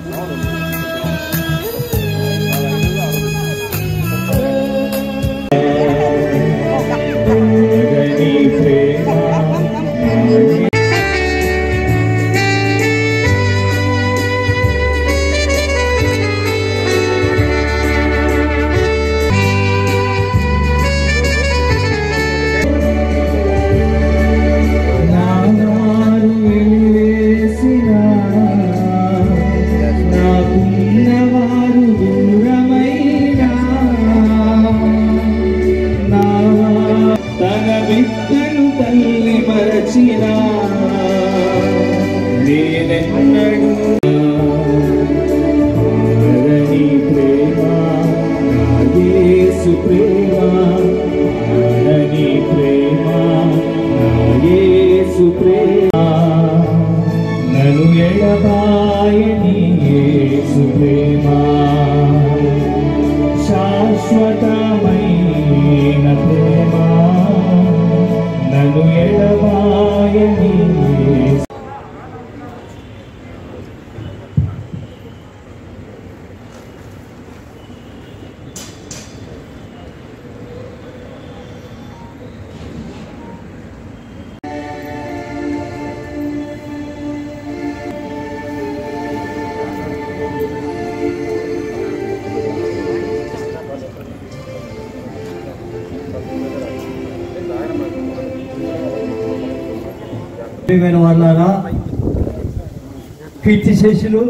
నీ ప్రేమ నానారు వెలివేసినా, నాకున్నవారు దూరమైనా, నా తన బిడ్డను తల్లి మరచినా, నేనెన్నడూ మారని ప్రేమ, నా యేసు ప్రేమ, మారని ప్రేమ, నా యేసు ప్రేమ, నన్ను ఎడబాయని యేసు ప్రేమ శాశ్వతమైన ప్రేమ నన్ను ఎడబాయని యేసు ప్రియమైన వాళ్ళారా కీర్తిశేషులు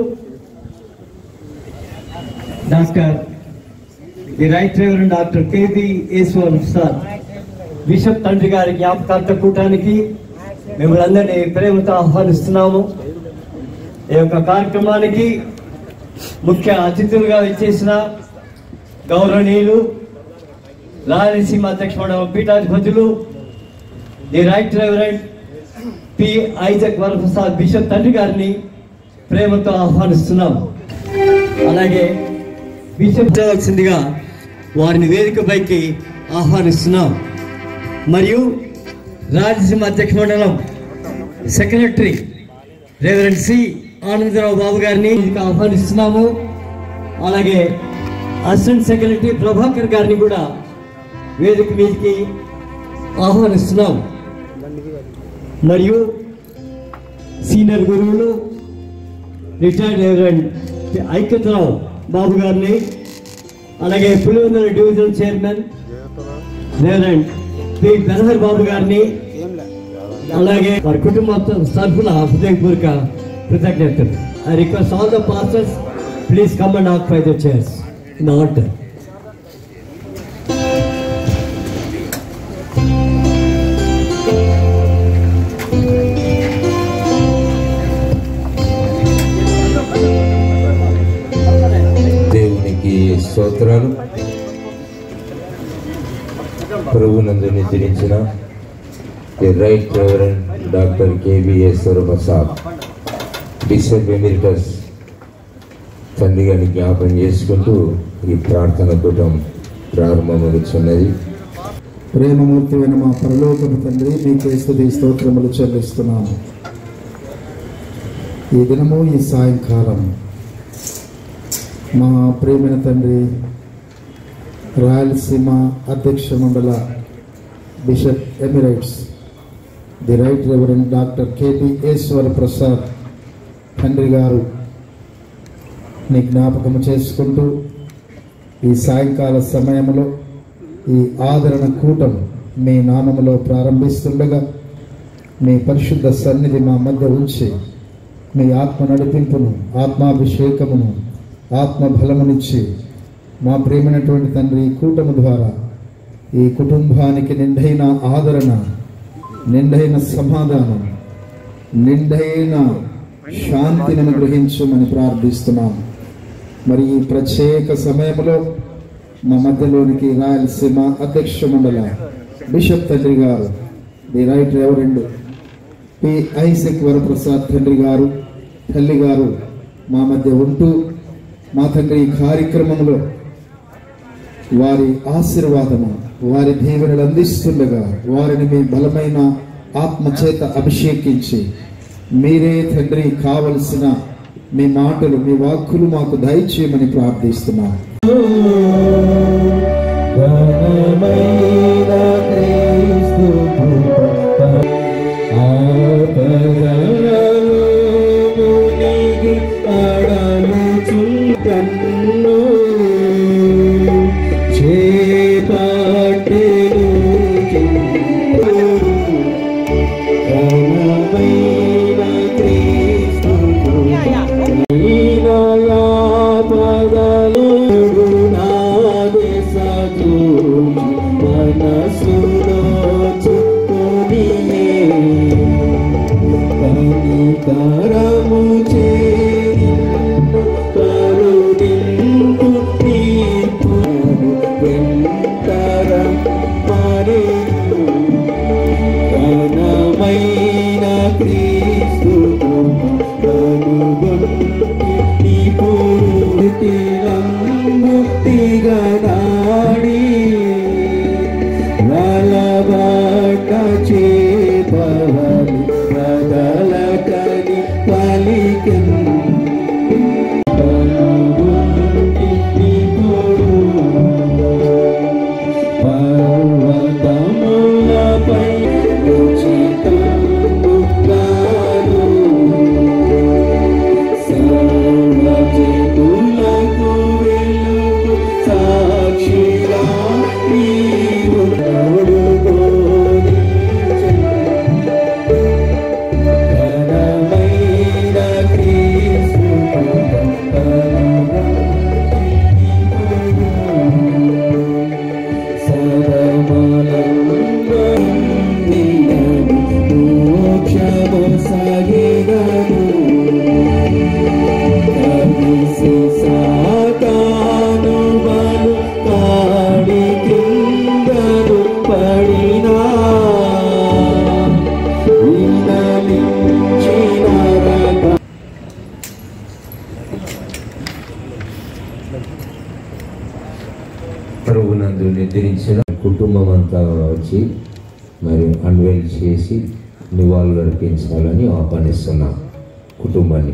doctor the right reverend doctor K B Eshwar sir bishop తండ్రి గారి జ్ఞాపకార్థ కూటానికి మిమ్మల్ని అందరినీ ప్రేమతో ఆహ్వానిస్తున్నాము ఈ యొక్క కార్యక్రమానికి ముఖ్య అతిథులుగా వచ్చేసిన గౌరవనీయులు రాయలసీమ అధ్యక్ష మండలం పీఠాధిపతులు the right reverend P Isaac Varaprasad bishop తండ్రి గారిని ప్రేమతో ఆహ్వానిస్తున్నాం అలాగే బిషప్ చేయవలసిందిగా వారిని వేదికపైకి ఆహ్వానిస్తున్నాం మరియు రాయలసీమ అధ్యక్ష మండలం secretary reverend C Ananda Rao Babu గారిని ఇంకా ఆహ్వానిస్తున్నాము అలాగే అసిస్టెంట్ సెక్రటరీ ప్రభాకర్ గారిని కూడా వేదిక మీదకి ఆహ్వానిస్తున్నాం మరియు సీనియర్ గురువులు రిటైర్డ్ రెవరెండ్ ఐక్యతరావు బాబు గారిని అలాగే Pulivendula division chairman reverend P Benhur Babu గారిని అలాగే వారి కుటుంబ తరఫున హృదయపూర్వక కృతజ్ఞతలు I request all the pastors please come and occupy the chairs in order దేవునికి స్తోత్రాలు ప్రభునందు నిద్రించిన the right reverend doctor K B Eswara Prasad bishop emeritus తండ్రి గారిని జ్ఞాపం చేసుకుంటూ ఈ ప్రార్థన కూటం ప్రారంభమవుతున్నది ప్రేమమూర్తివైన మా పరలోకపు తండ్రి మీకే స్తుతి స్తోత్రములు చెల్లిస్తున్నాము ఈ దినము ఈ సాయంకాలం మా ప్రేమైన తండ్రి రాయలసీమ అధ్యక్ష మండల bishop emeritus the right reverend doctor K P Eswara Prasad తండ్రి గారు నీ జ్ఞాపకము చేసుకుంటూ ఈ సాయంకాల సమయంలో ఈ ఆదరణ కూటం మీ నామములో ప్రారంభిస్తుండగా మీ పరిశుద్ధ సన్నిధి మా మధ్య ఉంచి మీ ఆత్మ నడిపింపును ఆత్మాభిషేకమును ఆత్మ బలమునిచ్చి మా ప్రేమైనటువంటి తండ్రి ఈ కూటము ద్వారా ఈ కుటుంబానికి నిండైన ఆదరణ నిండైన సమాధానం నిండైన శాంతిని అనుగ్రహించమని ప్రార్థిస్తున్నాం మరి ఈ ప్రత్యేక సమయంలో మా మధ్యలోనికి రాయలసీమ అధ్యక్ష మండల బిషప్ తండ్రి గారు the right reverend P Isaac Varaprasad తండ్రి గారు తల్లి గారు మా మధ్య ఉంటూ మా తండ్రి ఈ కార్యక్రమంలో వారి ఆశీర్వాదము వారి దీవెనలు అందిస్తుండగా వారిని మీ బలమైన ఆత్మ చేత అభిషేకించి మీరే తండ్రి కావలసిన మీ మాటలు మీ వాక్కులు మాకు దయచేయమని ప్రార్థిస్తున్నాం ఘనమైన క్రీస్తు కృప ఆపదలలో మునిగి అడలుచుంటన్ను. చేపట్టెను ఘనమైన క్రీస్తు కరము చేరి కరుణింపు తీర్పు వెంటరం మరేను ఘనమైన క్రీస్తు కనుగొట్టి పూర్తి రంగు తిగనాడి వలబాట చేపవలి కదలకని పలికెన్ కనుగొట్టి పర్వతములపై ఉచితము కాను. సర్వజనులకు వెలుగు సాక్షిగా నీవు ఘనమైన క్రీస్తు మోక్షము సాగినను కలిసి సాతాను బలు కాడి కిందను పడినా వినలించిన రక ప్రభునందు నిద్రించిన కుటుంబం అంతా వచ్చి మరి అన్వైల్ చేసి నివాళులు అర్పించాలని ఆహ్వానిస్తున్నాం కుటుంబాన్ని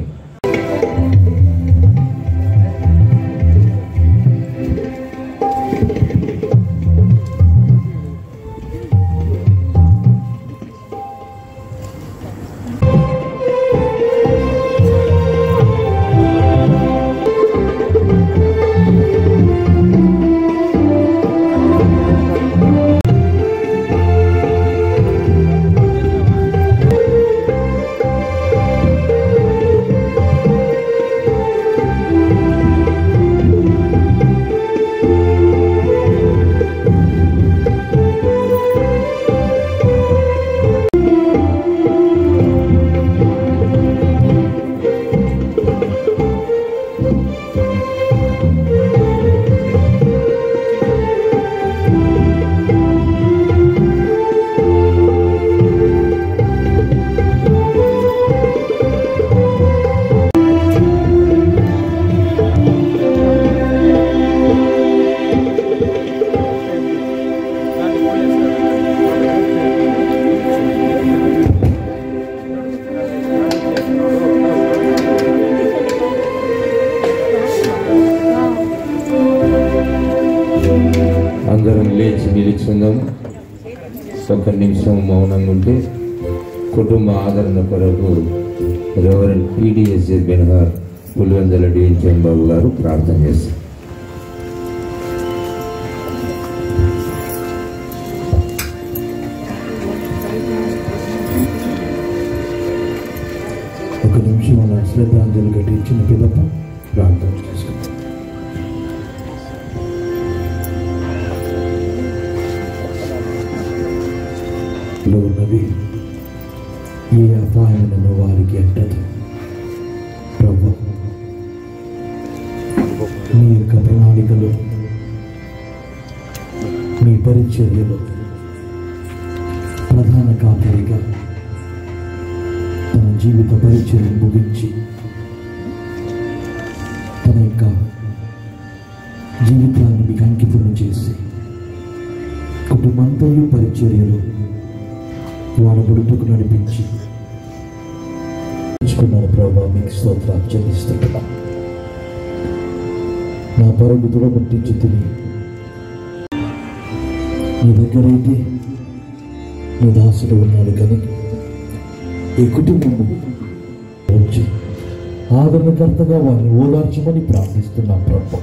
అందరం లేచి నిలుచుందాం ఒక నిమిషం మౌనంగా ఉంటే కుటుంబ ఆదరణ కొరకు reverend PDS Benhur Pulivendula DNGM Babu గారు ప్రార్థన చేస్తారు ఒక నిమిషం అలా శ్రద్ధాంజలి ఘటించిన పిదప ప్రార్థన చేసుకుందాం లో ఉన్నవి ఏ అపాయమైన వారికి అంటదు ప్రభు మీ యొక్క ప్రణాళికలో మీ పరిచర్యలో ప్రధాన కాపరిగా తన జీవిత పరిచయం ముగించి తన యొక్క జీవితాన్ని మీకు అంకితం చేసి కుటుంబంతయు పరిచర్యలో వారి బుడుపుకు నడిపించి తెచ్చుకున్నారు ప్రభావ మీకు స్తోత్రాలు చెల్లిస్తాం నా పరుగు దుడగొట్టించుతుంది నీ దగ్గరైతే నీ దాసుడు ఉన్నాడు కానీ ఈ కుటుంబము వచ్చి ఆదరణకర్తగా వారిని ఓదార్చమని ప్రార్థిస్తున్నాం ప్రభు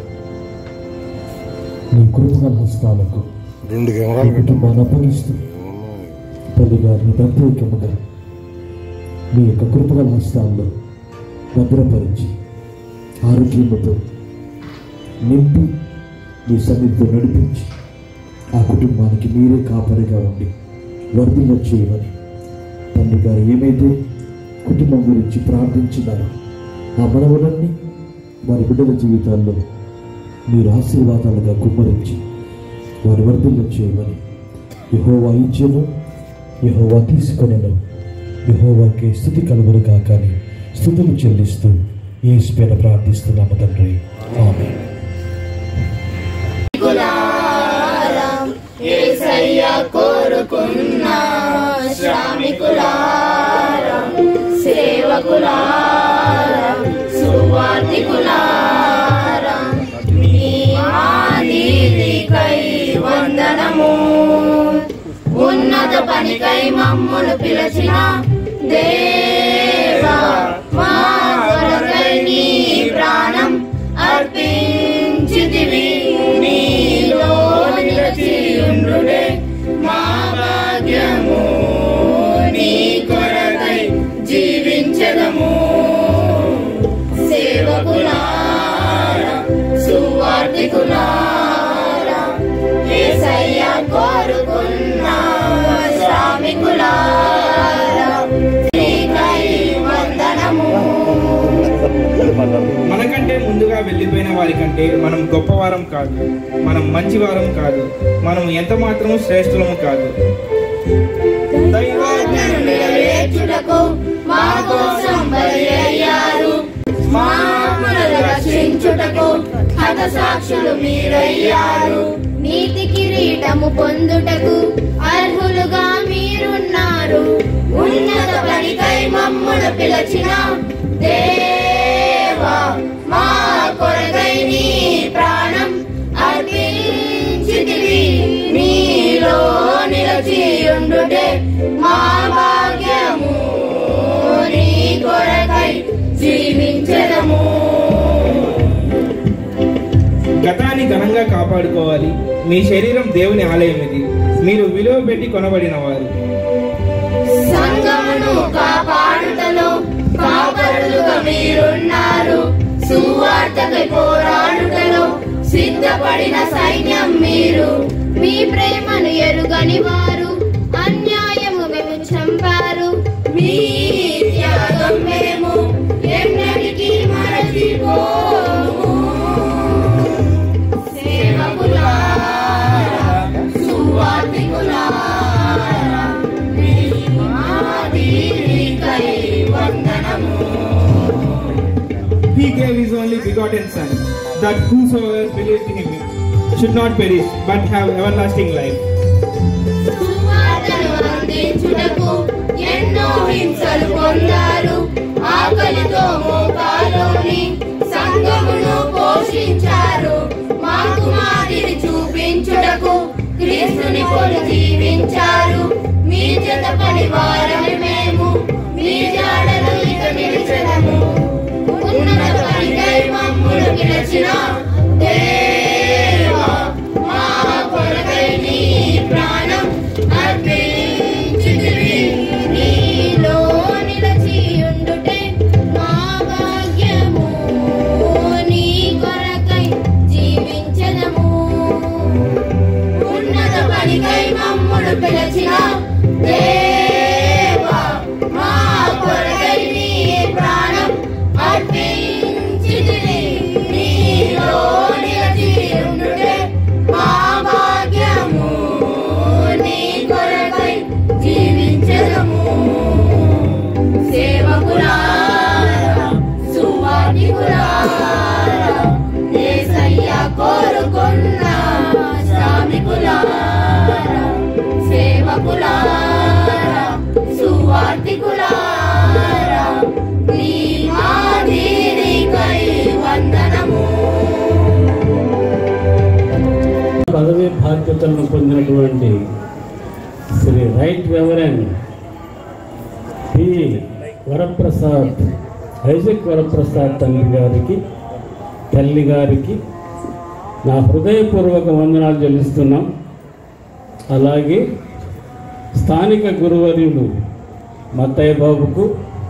నీ కృపగల హస్తాలకు రెండు ఈ కెమెరాలు కుటుంబాన్ని అప్పగిస్తూ తల్లి గారిని ప్రత్యేకముగా మీ యొక్క కృపగల హస్తాల్లో భద్రపరిచి ఆరోగ్యముతో నింపి మీ సన్నిధితో నడిపించి ఆ కుటుంబానికి మీరే కాపరిగా ఉండి వర్ధిల్ల చేయమని తండ్రి గారు ఏమైతే కుటుంబం గురించి ప్రార్థించినారో ఆ మనవులన్నీ వారి బిడ్డల జీవితాల్లో మీరు ఆశీర్వాదాలుగా కుమ్మరించి వారి వర్ధిల్ల చేయమని యహోవా ఇచ్చేను యహోవా తీసుకొనను యహోవాకి స్థుతి కలుగురు కాకని స్థుతులు చెల్లిస్తూ ఈ పేర ప్రార్థిస్తున్నాము తండ్రి ఆమె ఏసయ్య కోరుకున్న శ్రామికులారా సేవకులారా సువార్థికులారా మీ మాదిరికై వందనము ఉన్నత పనికై మమ్మును పిలచిన దేవా మా కొరకై నీ ప్రాణం అర్పించితివి నీలో నిలచియుండుడే మా భాగ్యము నీ కొరకై జీవించదము సేవకులారా సువార్థికులారా ఏసయ్య కోరుకున్న శ్రామికులారా నీకై వందనము మనకంటే ముందుగా వెళ్ళిపోయిన వారికంటే మనం గొప్పవారం కాదు మనం మంచివారం కాదు మనం ఎంత మాత్రము శ్రేష్ఠులము కాదు దైవాజ్ఞను నెరవేర్చుటకు మా కోసం బలి అయ్యారు మామూలు రక్షించుటకు హత సాక్షులు మీరయ్యారు నీతి కిరీటము పొందుటకు అర్హులుగా మీరున్నారు ఉన్నత పనికై మమ్మును పిలచిన దేవా మా కొరకై నీ ప్రాణం అర్పించితివి నీలో నిలచియుండుటే మా భాగ్యము నీ కొరకై జీవించదము గతాన్ని ఘనంగా కాపాడుకోవాలి మీ శరీరం దేవుని ఆలయం ఇది మీరు విలువ పెట్టి కొనబడిన వారు సంఘమును కాపాడుటలో కాపరులుగా మీరున్నారు సువార్తకై పోరాడుటలో సిద్ధపడిన సైన్యం మీరు మీ ప్రేమను ఎరుగని వారు అన్యాయము మేము చంపారు మీ త్యాగం మేము ఎన్నటికీ మరచిపోము సేవకులారా సువార్తికులారా మీ మాదిరికై వందనము He gave his only begotten Son, that whosoever believed in him should not perish, but have everlasting life. సువార్తను అందించుటకు ఎన్నో హింసలు పొందారు ఆకలితో మోకాలోని సంఘమును పోషించారు మాకు మాదిరి చూపించుటకు క్రీస్తుని పొలి జీవించారు మీ జత పని వారని మేము మీ జాడలు ఇక నిలిచడము ఉన్నత పనికై మమ్మును పిలచిన దేవా మా కొరకై నీ ప్రాణం అర్పించితివి నీలో నిలచియుండుటే మా భాగ్యము నీ కొరకై జీవించదము ఉన్నత పనికై మమ్ముడు పిలచిన దేవా స్వస్థతలను పొందినటువంటి Shri right reverend P Varaprasad Isaac Varaprasad తండ్రి గారికి తల్లి గారికి నా హృదయపూర్వక వందనాలు చెల్లిస్తున్నాం అలాగే స్థానిక గురువర్యులు మత్తయ్య బాబుకు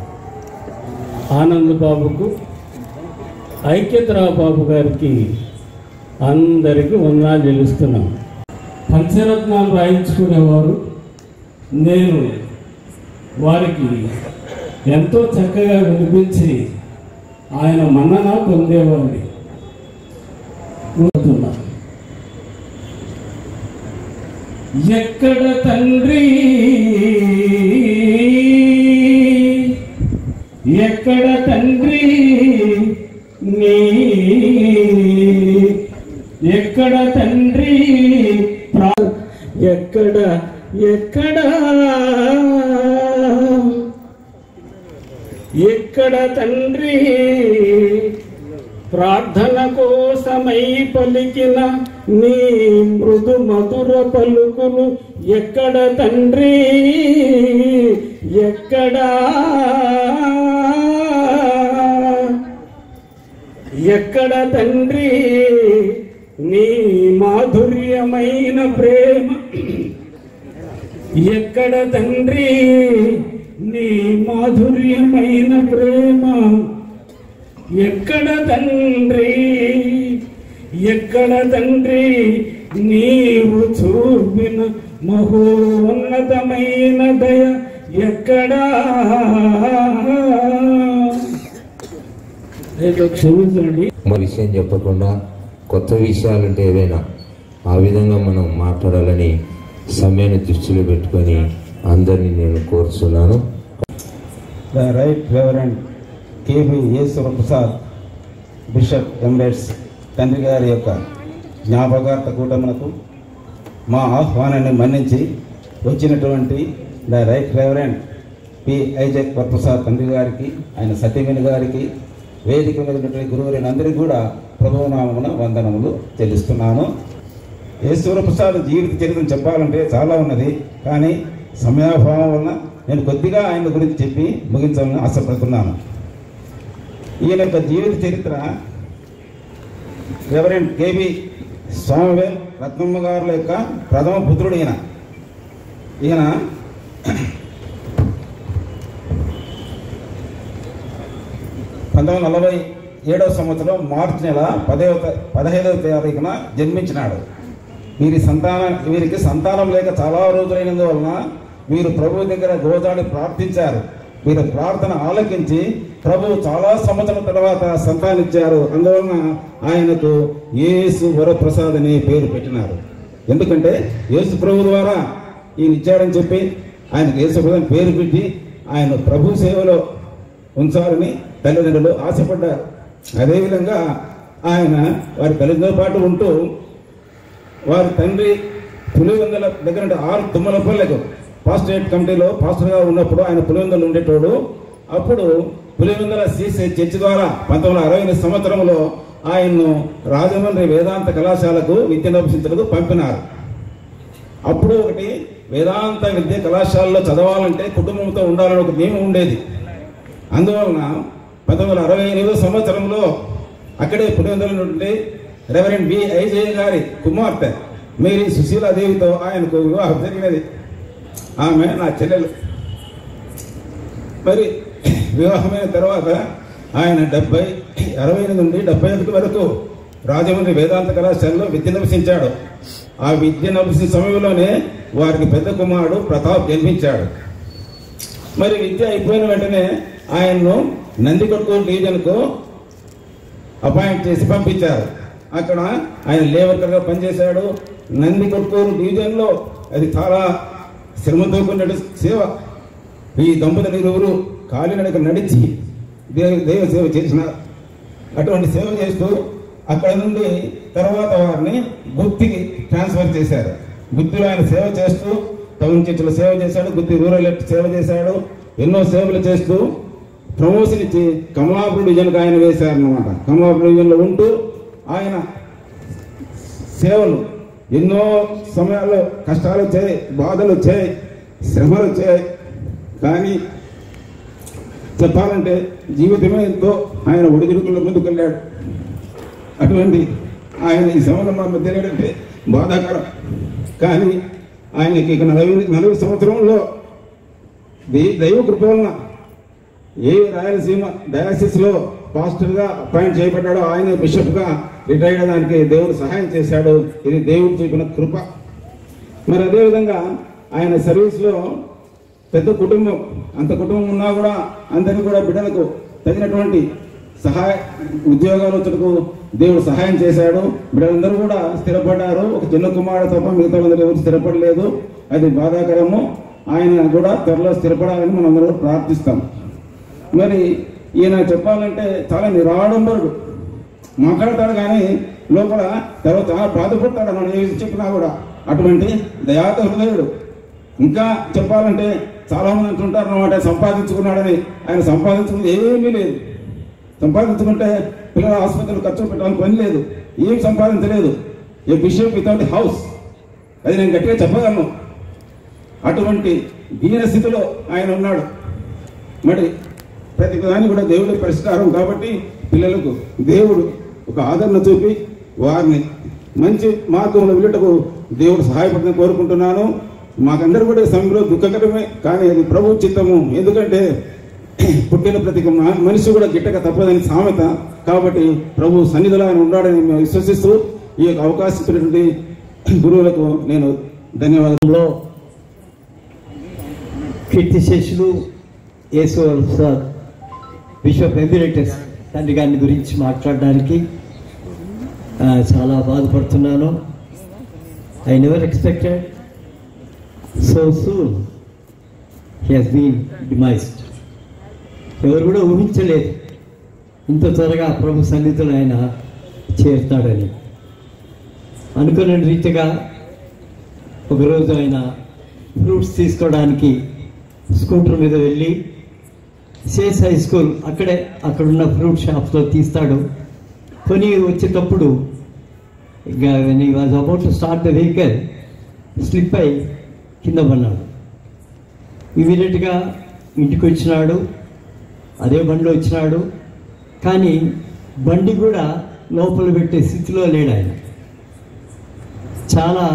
ఆనంద్ బాబుకు ఐక్యతరావు బాబు గారికి అందరికీ వందనాలు చెల్లిస్తున్నాం పంచరత్నాలు రాయించుకునేవారు నేను వారికి ఎంతో చక్కగా వినిపించి ఆయన మన్నన పొందేవాడిని కోరుతున్నా ఎక్కడ తండ్రి ఎక్కడ తండ్రి నీ ఎక్కడ తండ్రి ప్రా- ఎక్కడ ఎక్కడ ఎక్కడ తండ్రి ప్రార్థన కోసమై పలికిన నీ మృదు మధుర పలుకులు ఎక్కడ తండ్రి ఎక్కడా ఎక్కడ తండ్రి నీ మాధుర్యమైన ప్రేమ ఎక్కడ తండ్రి నీ మాధుర్యమైన ప్రేమ ఎక్కడ తండ్రి ఎక్కడ తండ్రి నీవు చూపిన మహోన్నతమైన దయ ఎక్కడా ఏదో క్షమించండి మరి విషయం చెప్పకుండా కొత్త విషయాలుంటే ఏదైనా ఆ విధంగా మనం మాట్లాడాలని సమయాన్ని దృష్టిలో పెట్టుకొని అందరినీ నేను కోరుతున్నాను the right reverend K B Eswara Prasad bishop ఎంబెడ్స్ తండ్రి గారి యొక్క జ్ఞాపకార్థ కూటమునకు మా ఆహ్వానాన్ని మన్నించి వచ్చినటువంటి the right reverend P Isaac Varaprasad తండ్రి గారికి ఆయన సత్యవేణి గారికి వేదిక మీద ఉన్నటువంటి గురువులైన అందరికీ కూడా ప్రభునామమున వందనములు చెల్లిస్తున్నాను ఈశ్వర ప్రసాద్ జీవిత చరిత్ర చెప్పాలంటే చాలా ఉన్నది కానీ సమయాభావం వలన నేను కొద్దిగా ఆయన గురించి చెప్పి ముగించాలని ఆశపడుతున్నాను ఈయన యొక్క జీవిత చరిత్ర రెవరెండ్ కేబి స్వామివేల్ రత్నమ్మ గారుల యొక్క ప్రథమ పుత్రుడు ఈయన ఈయన పంతొమ్మిది వందల నలభై ఏడవ సంవత్సరం మార్చి నెల పదవ పదహైదవ తారీఖున జన్మించినాడు వీరి సంతానం వీరికి సంతానం లేక చాలా రోజులైనందువలన వీరు ప్రభు దగ్గర గోజాడి ప్రార్థించారు వీరి ప్రార్థన ఆలకించి ప్రభు చాలా సంవత్సరం తర్వాత సంతానిచ్చారు అందువలన ఆయనకు యేసు వరప్రసాద్ అనే పేరు పెట్టినారు ఎందుకంటే యేసు ప్రభు ద్వారా ఈయన ఇచ్చాడని చెప్పి ఆయనకు యేసు ప్రభు అని పేరు పెట్టి ఆయన ప్రభు సేవలో ఉంచాలని తల్లిదండ్రులు ఆశపడ్డారు అదేవిధంగా ఆయన వారి తల్లిదండ్రులతో పాటు ఉంటూ వారి తండ్రి పులివెందుల దగ్గర ఉండే ఆరు తుమ్మలపల్లెకు పాస్టరేట్ కమిటీలో పాస్టర్గా ఉన్నప్పుడు ఆయన పులివెందులు ఉండేటోడు అప్పుడు పులివెందుల సీసీ చర్చి ద్వారా పంతొమ్మిది వందల అరవై ఎనిమిది సంవత్సరంలో ఆయన్ను రాజమండ్రి వేదాంత కళాశాలకు విద్యను అభ్యసించడానికి పంపినారు అప్పుడు ఒకటి వేదాంత విద్య కళాశాలలో చదవాలంటే కుటుంబంతో ఉండాలని ఒక నియమం ఉండేది అందువలన పంతొమ్మిది వందల అరవై ఎనిమిదో సంవత్సరంలో అక్కడే పులివెందుల నుండి రెవరెండ్ బి ఐజయ గారి కుమార్తె మేరీ సుశీలాదేవితో ఆయనకు వివాహం జరిగినది ఆమె నా చెల్లెలు మరి వివాహమైన తర్వాత ఆయన డెబ్బై అరవై ఎనిమిది నుండి డెబ్బై ఒకటి వరకు రాజమండ్రి వేదాంత కళాశాలలో విద్య నభసించాడు ఆ విద్య నభసిన సమయంలోనే వారికి పెద్ద కుమారుడు ప్రతాప్ జన్మించాడు మరి విద్య అయిపోయిన వెంటనే ఆయన్ను నందికొట్కూరు డివిజన్కు అపాయింట్ చేసి పంపించారు అక్కడ ఆయన లేబర్గా పనిచేశాడు నందికొట్కూరు డివిజన్లో అది చాలా శ్రమతో కూడిన సేవ ఈ దంపతులు ఇరువురు కాలినడక నడిచి దేవ దైవ సేవ చేసిన అటువంటి సేవ చేస్తూ అక్కడ నుండి తర్వాత వారిని గుత్తికి ట్రాన్స్ఫర్ చేశారు గుత్తిలో ఆయన సేవ చేస్తూ టౌన్ చర్చిలో సేవ చేశాడు గుత్తి రూరల్ ఎట్ సేవ చేశాడు ఎన్నో సేవలు చేస్తూ ప్రమోషన్ ఇచ్చి కమలాపురం డివిజన్కి ఆయన వేశారన్నమాట కమలాపురం డివిజన్లో ఉంటూ ఆయన సేవలు ఎన్నో సమయాల్లో కష్టాలు వచ్చాయి బాధలు వచ్చాయి శ్రమలు వచ్చాయి కానీ చెప్పాలంటే జీవితమే ఎంతో ఆయన ఒడిదుడుకుల ముందుకు వెళ్ళాడు అటువంటి ఆయన ఈ సమయంలో మన మధ్య లేడంటే బాధాకరం కానీ ఆయనకి ఇక నలభై నలభై సంవత్సరంలో దై- దైవ కృప వలన ఏ రాయలసీమ డయాసిస్లో పాస్టర్గా అపాయింట్ చేయబడ్డాడో ఆయన బిషప్గా రిటైర్ అయ్యడానికి దేవుడు సహాయం చేశాడు ఇది దేవుడు చూపిన కృప మరి అదేవిధంగా ఆయన సర్వీస్లో పెద్ద కుటుంబం అంత కుటుంబం ఉన్నా కూడా అందరినీ కూడా బిడ్డలకు తగినటువంటి సహాయ ఉద్యోగాలు వచ్చటకు దేవుడు సహాయం చేశాడు బిడ్డలందరూ కూడా స్థిరపడ్డారు ఒక చిన్న కుమారుడు తప్ప మిగతా వాళ్ళందరూ ఎవరు స్థిరపడలేదు అది బాధాకరము ఆయన కూడా త్వరలో స్థిరపడాలని మనం అందరూ ప్రార్థిస్తాం మరి ఈయన చెప్పాలంటే చాలా నిరాడంబరుడు మాట్లాడతాడు కానీ లోపల తర్వాత చాలా బాధపడతాడు మనం ఏది చెప్పినా కూడా అటువంటి దయాత హృదయుడు ఇంకా చెప్పాలంటే చాలా మంది అంటుంటారు అనమాట సంపాదించుకున్నాడని ఆయన సంపాదించుకున్నది ఏమీ లేదు సంపాదించుకుంటే పిల్లల ఆసుపత్రులు ఖర్చు పెట్టడానికి పని లేదు ఏం సంపాదించలేదు ఏ బిషప్ వితౌట్ హౌస్ అది నేను గట్టిగా చెప్పగలను అటువంటి దీన స్థితిలో ఆయన ఉన్నాడు మరి ప్రతి దాన్ని కూడా దేవుడి పరిష్కారం కాబట్టి పిల్లలకు దేవుడు ఒక ఆదరణ చూపి వారిని మంచి మార్గంలో వెళ్ళటకు దేవుడు సహాయపడని కోరుకుంటున్నాను మాకందరూ కూడా ఈ సమయంలో దుఃఖకరమే కానీ అది ప్రభు చిత్తము ఎందుకంటే పుట్టిన ప్రతి మ- మనిషి కూడా గిట్టక తప్పదని సామెత కాబట్టి ప్రభు సన్నిధిలో ఆయన ఉన్నాడని మేము విశ్వసిస్తూ ఈ యొక్క అవకాశం ఇచ్చినటువంటి గురువులకు నేను ధన్యవాదాలు లో కీర్తిశేషులు యేసువర్ సార్ బిషప్ ఎమిరేటస్ తండ్రి గారిని గురించి మాట్లాడడానికి ఆ, చాలా బాధపడుతున్నాను I never expected so soon he has been demised ఎవరు కూడా ఊహించలేదు ఇంత త్వరగా ప్రభు సన్నిధిలో ఆయన చేరుతాడని అనుకున్న రీతిగా ఒకరోజు ఆయన ఫ్రూట్స్ తీసుకోవడానికి స్కూటర్ మీద వెళ్ళి సేస్ హై స్కూల్ అక్కడే అక్కడున్న ఫ్రూట్ షాప్స్లో తీస్తాడు కొని వచ్చేటప్పుడు ఇక when was about to start the vehicle slip అయి కింద పడినాడు ఇమీడియట్గా ఇంటికి వచ్చినాడు అదే బండిలో వచ్చినాడు కానీ బండి కూడా లోపల పెట్టే స్థితిలో లేడు ఆయన చాలా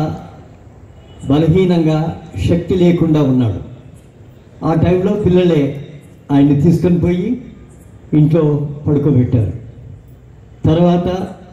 బలహీనంగా శక్తి లేకుండా ఉన్నాడు ఆ టైంలో పిల్లలే ఆయన్ని తీసుకొని పోయి ఇంట్లో పడుకోబెట్టారు తర్వాత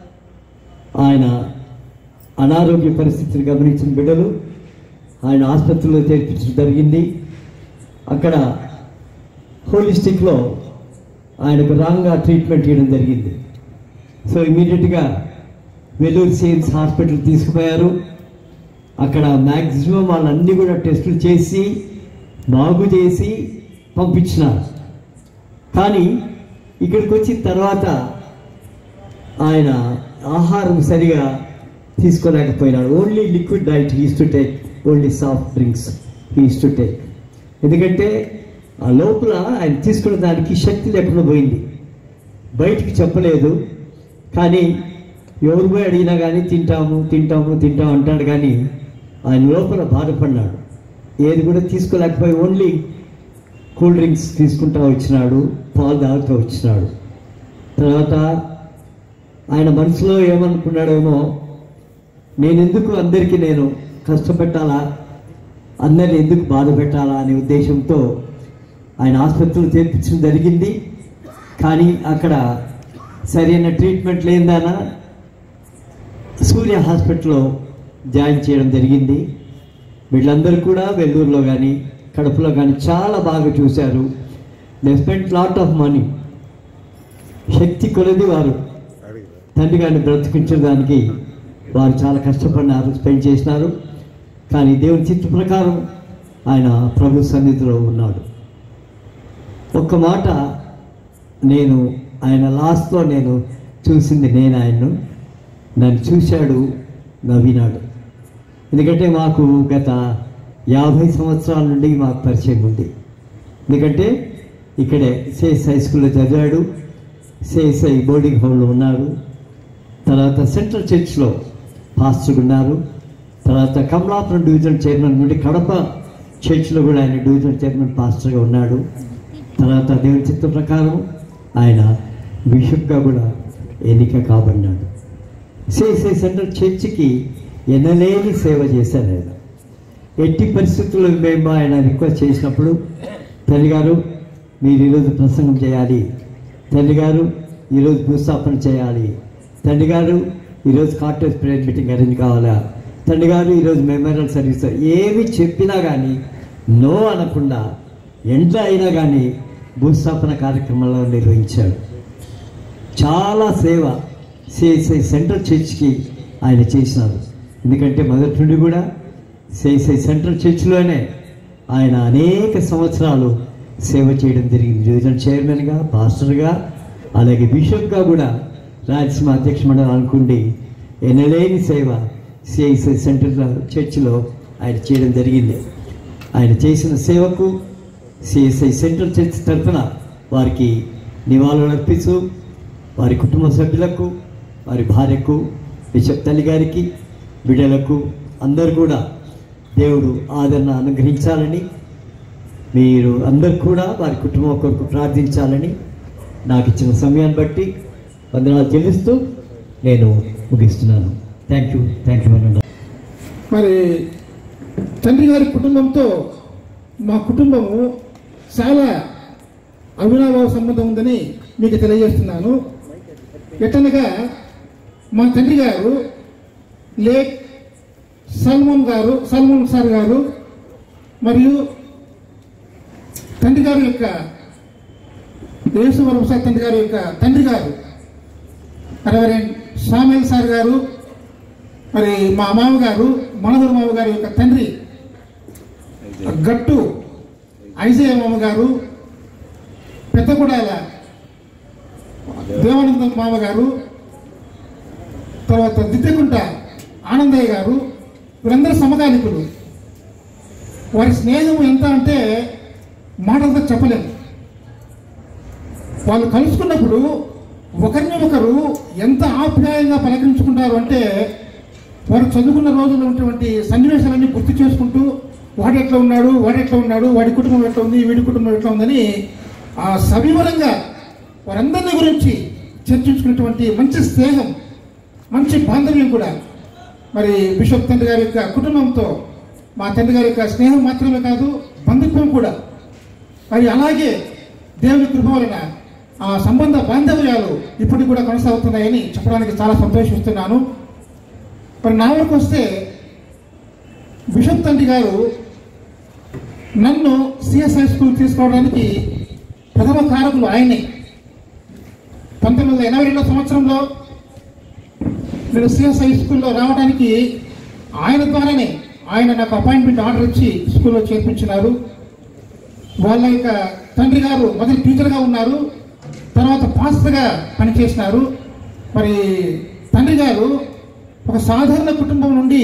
ఆయన అనారోగ్య పరిస్థితిని గమనించిన బిడ్డలు ఆయన ఆసుపత్రిలో చేర్పించడం జరిగింది అక్కడ హోలిస్టిక్లో ఆయనకు రాంగ్గా ట్రీట్మెంట్ చేయడం జరిగింది సో ఇమీడియట్గా వెల్లూరు సిఎన్స్ హాస్పిటల్ తీసుకుపోయారు అక్కడ మ్యాక్సిమం వాళ్ళన్నీ కూడా టెస్టులు చేసి బాగు చేసి పంపించినారు కానీ ఇక్కడికి వచ్చిన తర్వాత ఆయన ఆహారం సరిగా తీసుకోలేకపోయినాడు only liquid diet he's to take only soft drinks he's to take ఎందుకంటే ఆ లోపల ఆయన తీసుకున్న దానికి శక్తి లేకుండా పోయింది బయటికి చెప్పలేదు కానీ ఎవరు పోయి అడిగినా కానీ తింటాము తింటాము తింటాము అంటాడు కానీ ఆయన లోపల బాధపడినాడు ఏది కూడా తీసుకోలేకపోయి ఓన్లీ కూల్ డ్రింక్స్ తీసుకుంటా వచ్చినాడు పాలు తాగుతూ వచ్చినాడు తర్వాత ఆయన మనసులో ఏమనుకున్నాడేమో నేను ఎందుకు అందరికీ నేను కష్టపెట్టాలా అందరిని ఎందుకు బాధ పెట్టాలా అనే ఉద్దేశంతో ఆయన ఆసుపత్రిలో చేర్పించడం జరిగింది కానీ అక్కడ సరైన ట్రీట్మెంట్ లేదానా సూర్య హాస్పిటల్లో జాయిన్ చేయడం జరిగింది వీళ్ళందరూ కూడా వెల్లూరులో కానీ కడపలో కానీ చాలా బాగా చూశారు they spend lot of money శక్తి కొలది వారు తండ్రి గారిని బ్రతికించడానికి వారు చాలా కష్టపడినారు స్పెండ్ చేసినారు కానీ దేవుని చిత్త ప్రకారం ఆయన ప్రభు సన్నిధిలో ఉన్నాడు ఒక్క మాట నేను ఆయన లాస్ట్లో నేను చూసింది నేను ఆయన్ను నన్ను చూశాడు నవ్వినాడు ఎందుకంటే మాకు గత యాభై సంవత్సరాల నుండి మాకు పరిచయం ఉంది ఎందుకంటే ఇక్కడే సేస్ హై స్కూల్లో చదివాడు సేఎస్ఐ బోర్డింగ్ హోమ్లో ఉన్నారు తర్వాత సెంట్రల్ చర్చ్లో పాస్టర్ ఉన్నారు తర్వాత కమలాపురం డివిజన్ చైర్మన్ నుండి కడప చర్చ్లో కూడా ఆయన డివిజన్ చైర్మన్ పాస్టర్గా ఉన్నాడు తర్వాత దేవుని చిత్త ప్రకారం ఆయన బిషప్గా కూడా ఎన్నిక కాబడినాడు సిఎస్ఐ సెంట్రల్ చర్చికి ఎనలేని సేవ చేశారు ఆయన ఎట్టి పరిస్థితుల్లో మేము ఆయన రిక్వెస్ట్ చేసినప్పుడు తల్లి గారు మీరు ఈరోజు ప్రసంగం చేయాలి తల్లి గారు ఈరోజు భూస్థాపన చేయాలి తండ్రి గారు ఈరోజు కార్టెస్ ప్రేయర్ మీటింగ్ అరేంజ్ కావాలా తండ్రి గారు ఈరోజు మెమోరియల్ సర్వీస్ ఏమి చెప్పినా కానీ నో అనకుండా ఎంత అయినా కానీ భూస్థాపన కార్యక్రమంలో నిర్వహించాడు చాలా సేవ సిఐసిఐ సెంట్రల్ చర్చ్కి ఆయన చేసినారు ఎందుకంటే మొదటి నుండి కూడా సిఐసిఐ సెంట్రల్ చర్చ్లోనే ఆయన అనేక సంవత్సరాలు సేవ చేయడం జరిగింది డివిజన్ చైర్మన్గా పాస్టర్గా అలాగే బిషప్గా కూడా రాయలసీమ అధ్యక్ష మండలి అనుకుండి ఎనలేని సేవ సిఐసిఐ సెంట్రల్ చర్చిలో ఆయన చేయడం జరిగింది ఆయన చేసిన సేవకు సిఎస్ఐ సెంట్రల్ చర్చ్ తరఫున వారికి నివాళులు అర్పిస్తూ వారి కుటుంబ సభ్యులకు వారి భార్యకు బిషప్ తల్లి గారికి బిడ్డలకు అందరు కూడా దేవుడు ఆదరణ అనుగ్రహించాలని మీరు అందరు కూడా వారి కుటుంబం కొరకు ప్రార్థించాలని నాకు ఇచ్చిన సమయాన్ని బట్టి వందనాలు చెల్లిస్తూ నేను ముగిస్తున్నాను థ్యాంక్ యూ థ్యాంక్ యూ మరి తండ్రి గారి కుటుంబంతో మా కుటుంబము చాలా అవినాభావ సంబంధం ఉందని మీకు తెలియజేస్తున్నాను ఎట్టనగా మా తండ్రి గారు లేక్ సల్మాన్ గారు సల్మాన్ సార్ గారు మరియు తండ్రి గారి యొక్క యేసువరం సార్ తండ్రి గారి యొక్క తండ్రి గారు రెవరెండ్ సామేల్ సార్ గారు మరి మా మామగారు మనోహర్ మామగారి యొక్క తండ్రి గట్టు ఐజయ మామగారు పెద్దగూడాల దేవానందం మామగారు తర్వాత దిద్దెకుంట ఆనందయ్య గారు వీరందరూ సమకాలికులు వారి స్నేహం ఎంత అంటే మాటలతో చెప్పలేము వాళ్ళు కలుసుకున్నప్పుడు ఒకరిని ఒకరు ఎంత ఆప్యాయంగా పలకరించుకుంటారు అంటే వారు చదువుకున్న రోజుల్లో ఉన్నటువంటి సన్నివేశాలన్నీ గుర్తు చేసుకుంటూ వాడు ఎట్లా ఉన్నాడు వాడు ఎట్లా ఉన్నాడు వాడి కుటుంబం ఎట్లా ఉంది వీడి కుటుంబం ఎట్లా ఉందని ఆ సవివరంగా వారందరిని గురించి చర్చించుకున్నటువంటి మంచి స్నేహం మంచి బాంధవ్యం కూడా మరి బిషప్ తండ్రి గారి యొక్క కుటుంబంతో మా తండ్రి గారి యొక్క స్నేహం మాత్రమే కాదు బంధుత్వం కూడా మరి అలాగే దేవుని కృప వలన ఆ సంబంధ బాంధవ్యాలు ఇప్పటికి కూడా కొనసాగుతున్నాయని చెప్పడానికి చాలా సంతోషిస్తున్నాను మరి నా వరకు వస్తే బిషప్ తండ్రి గారు నన్ను సిఎస్ఐ స్కూల్ తీసుకోవడానికి ప్రథమ కారకులు ఆయనే పంతొమ్మిది వందల ఎనభై రెండో సంవత్సరంలో నేను సిఎస్ఐ స్కూల్లో రావడానికి ఆయన ద్వారానే ఆయన నాకు అపాయింట్మెంట్ ఆర్డర్ ఇచ్చి స్కూల్లో చేర్పించినారు వాళ్ళ యొక్క తండ్రి గారు మొదటి టీచర్గా ఉన్నారు తర్వాత పాస్టర్గా పనిచేసినారు మరి తండ్రి గారు ఒక సాధారణ కుటుంబం నుండి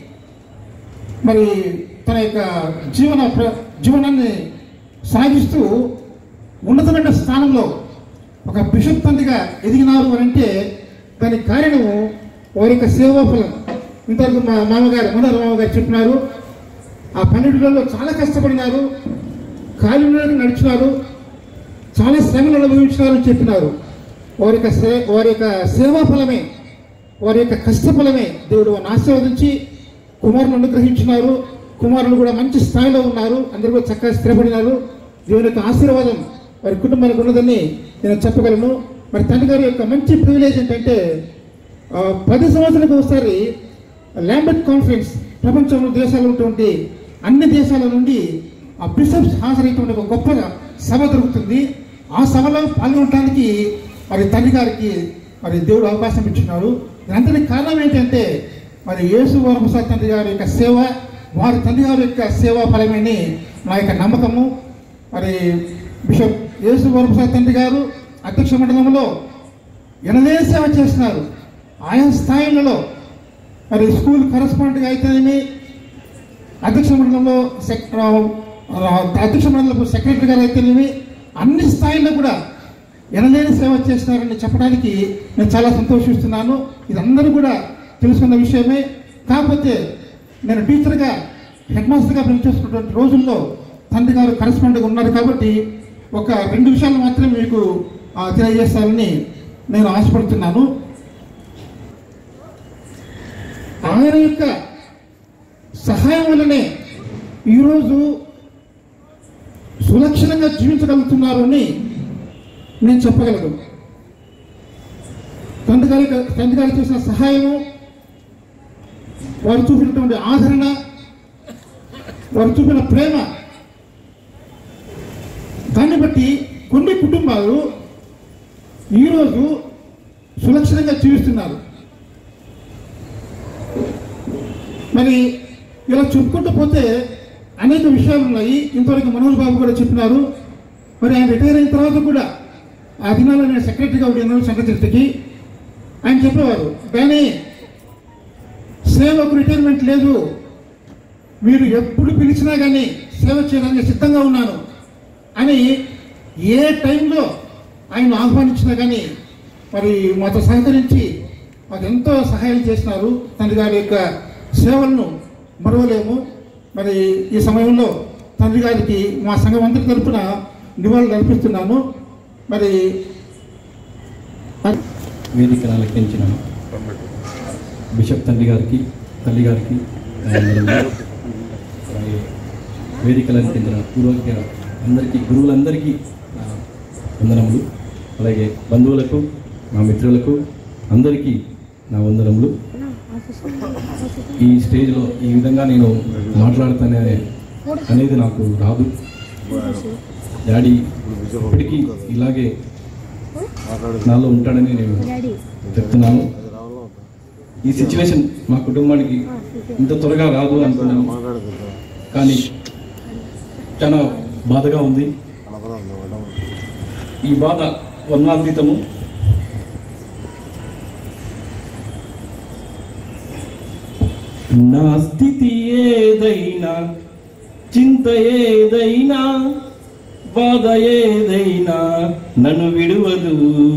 మరి తన యొక్క జీవన ప్ర- జీవనాన్ని సాగిస్తూ ఉన్నతమైన స్థానంలో ఒక బిషప్ తండ్రిగా ఎదిగినారు అని అంటే దానికి కారణము వారి యొక్క సేవాఫలం ఇంతవరకు మా మామగారు మనోహర మామగారు చెప్పినారు ఆ పన్నెండులలో చాలా కష్టపడినారు కాలినడక నడిచినారు చాలా శ్రమలు అనుభవించినారు అని చెప్పినారు వారి యొక్క సే వారి యొక్క సేవా ఫలమే వారి యొక్క కష్టఫలమే దేవుడు వారిని ఆశీర్వదించి కుమారుని అనుగ్రహించినారు కుమారులు కూడా మంచి స్థాయిలో ఉన్నారు అందరూ కూడా చక్కగా స్థిరపడినారు దేవుని యొక్క ఆశీర్వాదం వారి కుటుంబానికి ఉన్నదని నేను చెప్పగలను మరి తండ్రి గారి యొక్క మంచి ప్రివిలేజ్ ఏంటంటే ఆ, పది సంవత్సరాలకు ఒకసారి ల్యాంబెట్ కాన్ఫరెన్స్ ప్రపంచంలో దేశాలు ఉన్నటువంటి అన్ని దేశాల నుండి ఆ బిషప్స్ హాజరైనటువంటి ఒక గొప్ప సభ దొరుకుతుంది ఆ సభలో పాల్గొనడానికి మరి తండ్రి గారికి మరి దేవుడు అవకాశం ఇచ్చినాడు దానికి కారణం ఏంటంటే మరి యేసు వరప్రసాద్ తండ్రి గారి యొక్క సేవ వారి తండ్రి గారి యొక్క సేవా ఫలమని నా యొక్క నమ్మకము మరి బిషప్ యేసు వరప్రసాద్ తండ్రి గారు అధ్యక్ష మండలంలో ఎనలే సేవ చేస్తున్నారు ఆయా స్థాయిలలో మరి స్కూల్ కరస్పాండెంట్గా అయితేనేమి అధ్యక్ష మండలంలో సెక్ ఆ, ఆ, అధ్యక్ష మండలంలో సెక్రటరీ గారు అయితేనేమి అన్ని స్థాయిల్లో కూడా ఎనలేని సేవ చేస్తున్నారని చెప్పడానికి నేను చాలా సంతోషిస్తున్నాను ఇది అందరూ కూడా తెలుసుకున్న విషయమే కాకపోతే నేను టీచర్గా హెడ్ మాస్టర్గా పనిచేస్తున్నటువంటి రోజుల్లో తండ్రి గారు కరెస్పాండెంట్గా ఉన్నారు కాబట్టి ఒక రెండు విషయాలు మాత్రమే మీకు ఆ, తెలియజేస్తారని నేను ఆశపడుతున్నాను ఆయన యొక్క సహాయం వల్లనే ఈరోజు సులక్షణంగా జీవించగలుగుతున్నారు అని నేను చెప్పగలను తండ్రి గారి తండ్రి గారు చేసిన సహాయము వారు చూపినటువంటి ఆదరణ వారు చూపిన ప్రేమ దాన్ని బట్టి కొన్ని కుటుంబాలు ఈరోజు సులక్షణంగా జీవిస్తున్నారు మరి ఇలా చెప్పుకుంటూ పోతే అనేక విషయాలు ఉన్నాయి ఇంతవరకు మనోజ్ బాబు కూడా చెప్పినారు మరి ఆయన రిటైర్ అయిన తర్వాత కూడా ఆ దినాల్లో నేను సెక్రటరీగా ఉన్నాను సంఘచరితకి ఆయన చెప్పేవారు కానీ సేవకు రిటైర్మెంట్ లేదు మీరు ఎప్పుడు పిలిచినా కానీ సేవ చేయడానికి సిద్ధంగా ఉన్నాను అని ఏ టైంలో ఆయన ఆహ్వానించినా కానీ మరి మాతో సహకరించి మాకు ఎంతో సహాయం చేసినారు తండ్రి గారి యొక్క సేవలను మరవలేము మరి ఈ సమయంలో తండ్రి గారికి మా సంఘం అందరి తరపున నివాళులు అర్పిస్తున్నాను మరి వేదికను అలంకరించిన బిషప్ తండ్రి గారికి తల్లి గారికి ధన్యవాదాలు. అలాగే వేదికలు అలంకరించిన పూర్వక అందరికీ గురువులందరికీ నా వందనములు అలాగే బంధువులకు నా మిత్రులకు అందరికీ నా వందనములు ఈ స్టేజ్లో ఈ విధంగా నేను మాట్లాడుతానే అనేది నాకు రాదు డాడీ ఇప్పటికీ ఇలాగే నాలో ఉంటాడని నేను చెప్తున్నాను ఈ సిచ్యువేషన్ మా కుటుంబానికి ఇంత త్వరగా రాదు అనుకున్నాను కానీ చాలా బాధగా ఉంది ఈ బాధ వర్ణాతీతము నా స్థితి ఏదైనా చింత ఏదైనా బాధ ఏదైనా నన్ను విడువదు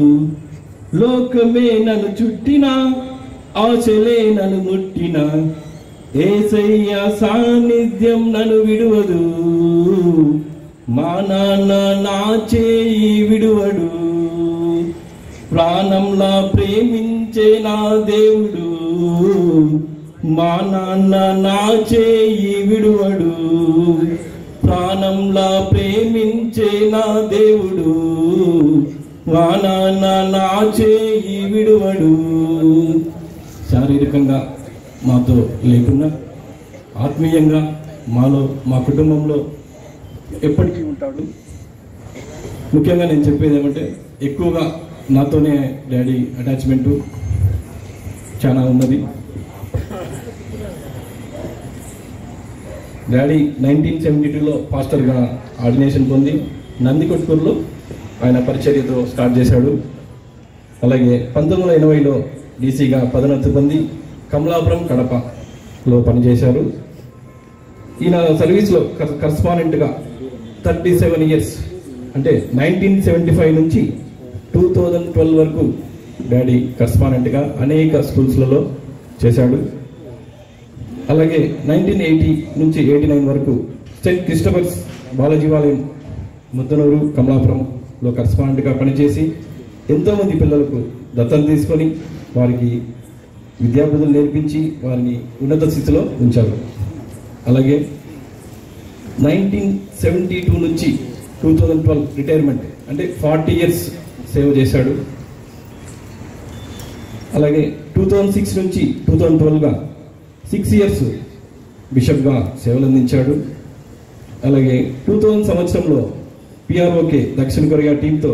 లోకమే నన్ను చుట్టిన ఆశలే నన్ను ముట్టిన ఏసయ్య సాన్నిధ్యం నన్ను విడువదు మా నాన్న నా చేయి విడువడు ప్రాణంలా ప్రేమించే నా దేవుడు మా నాన్న నా చేయి విడువడు ప్రాణంలా ప్రేమించే నా దేవుడు మా నాన్న నా చేయి విడువడు శారీరకంగా మాతో లేకున్నా ఆత్మీయంగా మాలో మా కుటుంబంలో ఎప్పటికీ ఉంటాడు ముఖ్యంగా నేను చెప్పేది ఏమంటే ఎక్కువగా నాతోనే డాడీ అటాచ్మెంటు చాలా ఉన్నది డాడీ నైన్టీన్ సెవెంటీ టూలో పాస్టర్గా ఆర్డినేషన్ పొంది నందికొట్కూరులో ఆయన పరిచర్యతో స్టార్ట్ చేశాడు అలాగే పంతొమ్మిది వందల ఎనభైలో డీసీగా పదోన్నతి పొంది కమలాపురం కడపలో పనిచేశారు ఈయన సర్వీస్లో కరస్పాండెంట్గా థర్టీ సెవెన్ ఇయర్స్ అంటే నైన్టీన్ సెవెంటీ ఫైవ్ నుంచి టూ థౌజండ్ ట్వెల్వ్ వరకు డాడీ కరస్పాండెంట్గా అనేక స్కూల్స్లలో చేశాడు అలాగే నైన్టీన్ ఎయిటీ నుంచి ఎయిటీ నైన్ వరకు సెయింట్ క్రిస్టఫర్స్ బాలజీవాలయం ముద్దనూరు కమలాపురంలో కరస్పాండెంట్గా పనిచేసి ఎంతోమంది పిల్లలకు దత్తత తీసుకొని వారికి విద్యాబుద్ధులు నేర్పించి వారిని ఉన్నత స్థితిలో ఉంచారు అలాగే నైన్టీన్ సెవెంటీ టూ నుంచి టూ థౌజండ్ ట్వెల్వ్ రిటైర్మెంట్ అంటే ఫార్టీ ఇయర్స్ సేవ చేశాడు అలాగే టూ థౌజండ్ సిక్స్ నుంచి టూ థౌజండ్ ట్వెల్వ్గా సిక్స్ ఇయర్స్ బిషప్గా సేవలు అందించాడు అలాగే టూ థౌజండ్ సంవత్సరంలో పిఆర్ఓకే దక్షిణ కొరియా టీంతో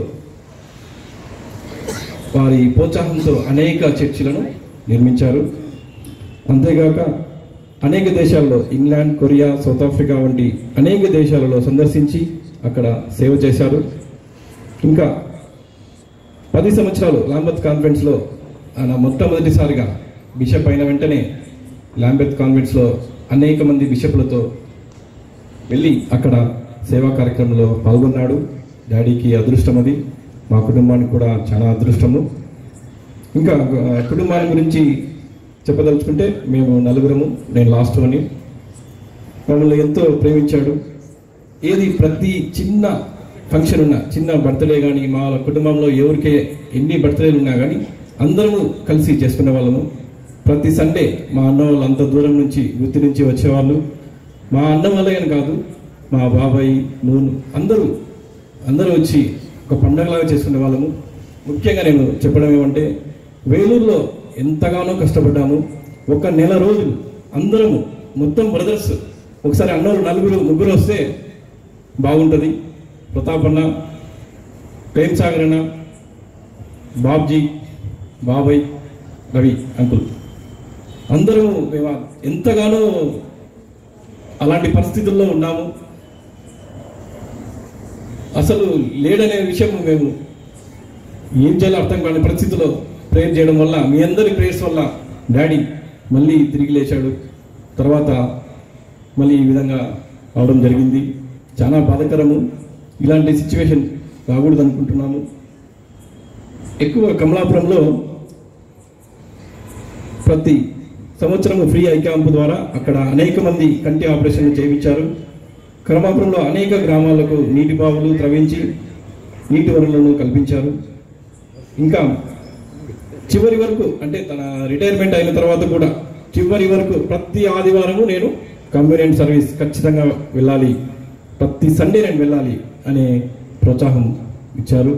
వారి ప్రోత్సాహంతో అనేక చర్చిలను నిర్మించారు అంతేగాక అనేక దేశాల్లో ఇంగ్లాండ్ కొరియా సౌత్ ఆఫ్రికా వంటి అనేక దేశాలలో సందర్శించి అక్కడ సేవ చేశారు ఇంకా పది సంవత్సరాలు లాంబత్ కాన్ఫరెన్స్లో ఆయన మొట్టమొదటిసారిగా బిషప్ అయిన వెంటనే లాంబెత్ కాన్వెంట్స్లో అనేక మంది బిషప్లతో వెళ్ళి అక్కడ సేవా కార్యక్రమంలో పాల్గొన్నాడు డాడీకి అదృష్టం అది మా కుటుంబానికి కూడా చాలా అదృష్టము ఇంకా ఆ, కుటుంబాన్ని గురించి చెప్పదలుచుకుంటే మేము నలుగురము నేను లాస్ట్ అని మమ్మల్ని ఎంతో ప్రేమించాడు ఏది ప్రతి చిన్న ఫంక్షన్ ఉన్నా చిన్న బర్త్డే కానీ మా కుటుంబంలో ఎవరికే ఎన్ని బర్త్డేలు ఉన్నా కానీ అందరము కలిసి చేసుకునే వాళ్ళము ప్రతి సండే మా అన్న వాళ్ళు అంత దూరం నుంచి గుర్తు నుంచి వచ్చేవాళ్ళు మా అన్న వల్లే అని కాదు మా బాబాయ్ నూను అందరూ అందరూ వచ్చి ఒక పండగలాగా చేసుకునే వాళ్ళము ముఖ్యంగా నేను చెప్పడం ఏమంటే వేలూరులో ఎంతగానో కష్టపడ్డాము ఒక నెల రోజులు అందరము మొత్తం బ్రదర్స్ ఒకసారి అన్నోళ్ళు నలుగురు ముగ్గురు వస్తే బాగుంటుంది ప్రతాప్ అన్న ప్రేమ్ సాగర్ అన్న బాబ్జీ బాబాయ్ రవి అంకుల్ అందరూ మేము ఎంతగానో అలాంటి పరిస్థితుల్లో ఉన్నాము అసలు లేడనే విషయం మేము ఏం చేయాలో అర్థం కాని పరిస్థితిలో ప్రేయర్ చేయడం వల్ల మీ అందరి ప్రేయర్స్ వల్ల డాడీ మళ్ళీ తిరిగి లేచాడు తర్వాత మళ్ళీ ఈ విధంగా అవడం జరిగింది చాలా బాధాకరము ఇలాంటి సిచ్యువేషన్ రాకూడదు అనుకుంటున్నాము ఎక్కువ కమలాపురంలో ప్రతి సంవత్సరం ఫ్రీ ఐ క్యాంప్ ద్వారా అక్కడ అనేక మంది కంటి ఆపరేషన్లు చేయించారు కమలాపురంలో అనేక గ్రామాలకు నీటి బావులు త్రవించి నీటి వనరులను కల్పించారు ఇంకా చివరి వరకు అంటే తన రిటైర్మెంట్ అయిన తర్వాత కూడా చివరి వరకు ప్రతి ఆదివారము నేను కంబైనెంట్ సర్వీస్ ఖచ్చితంగా వెళ్ళాలి ప్రతి సండే నేను వెళ్ళాలి అనే ప్రోత్సాహం ఇచ్చారు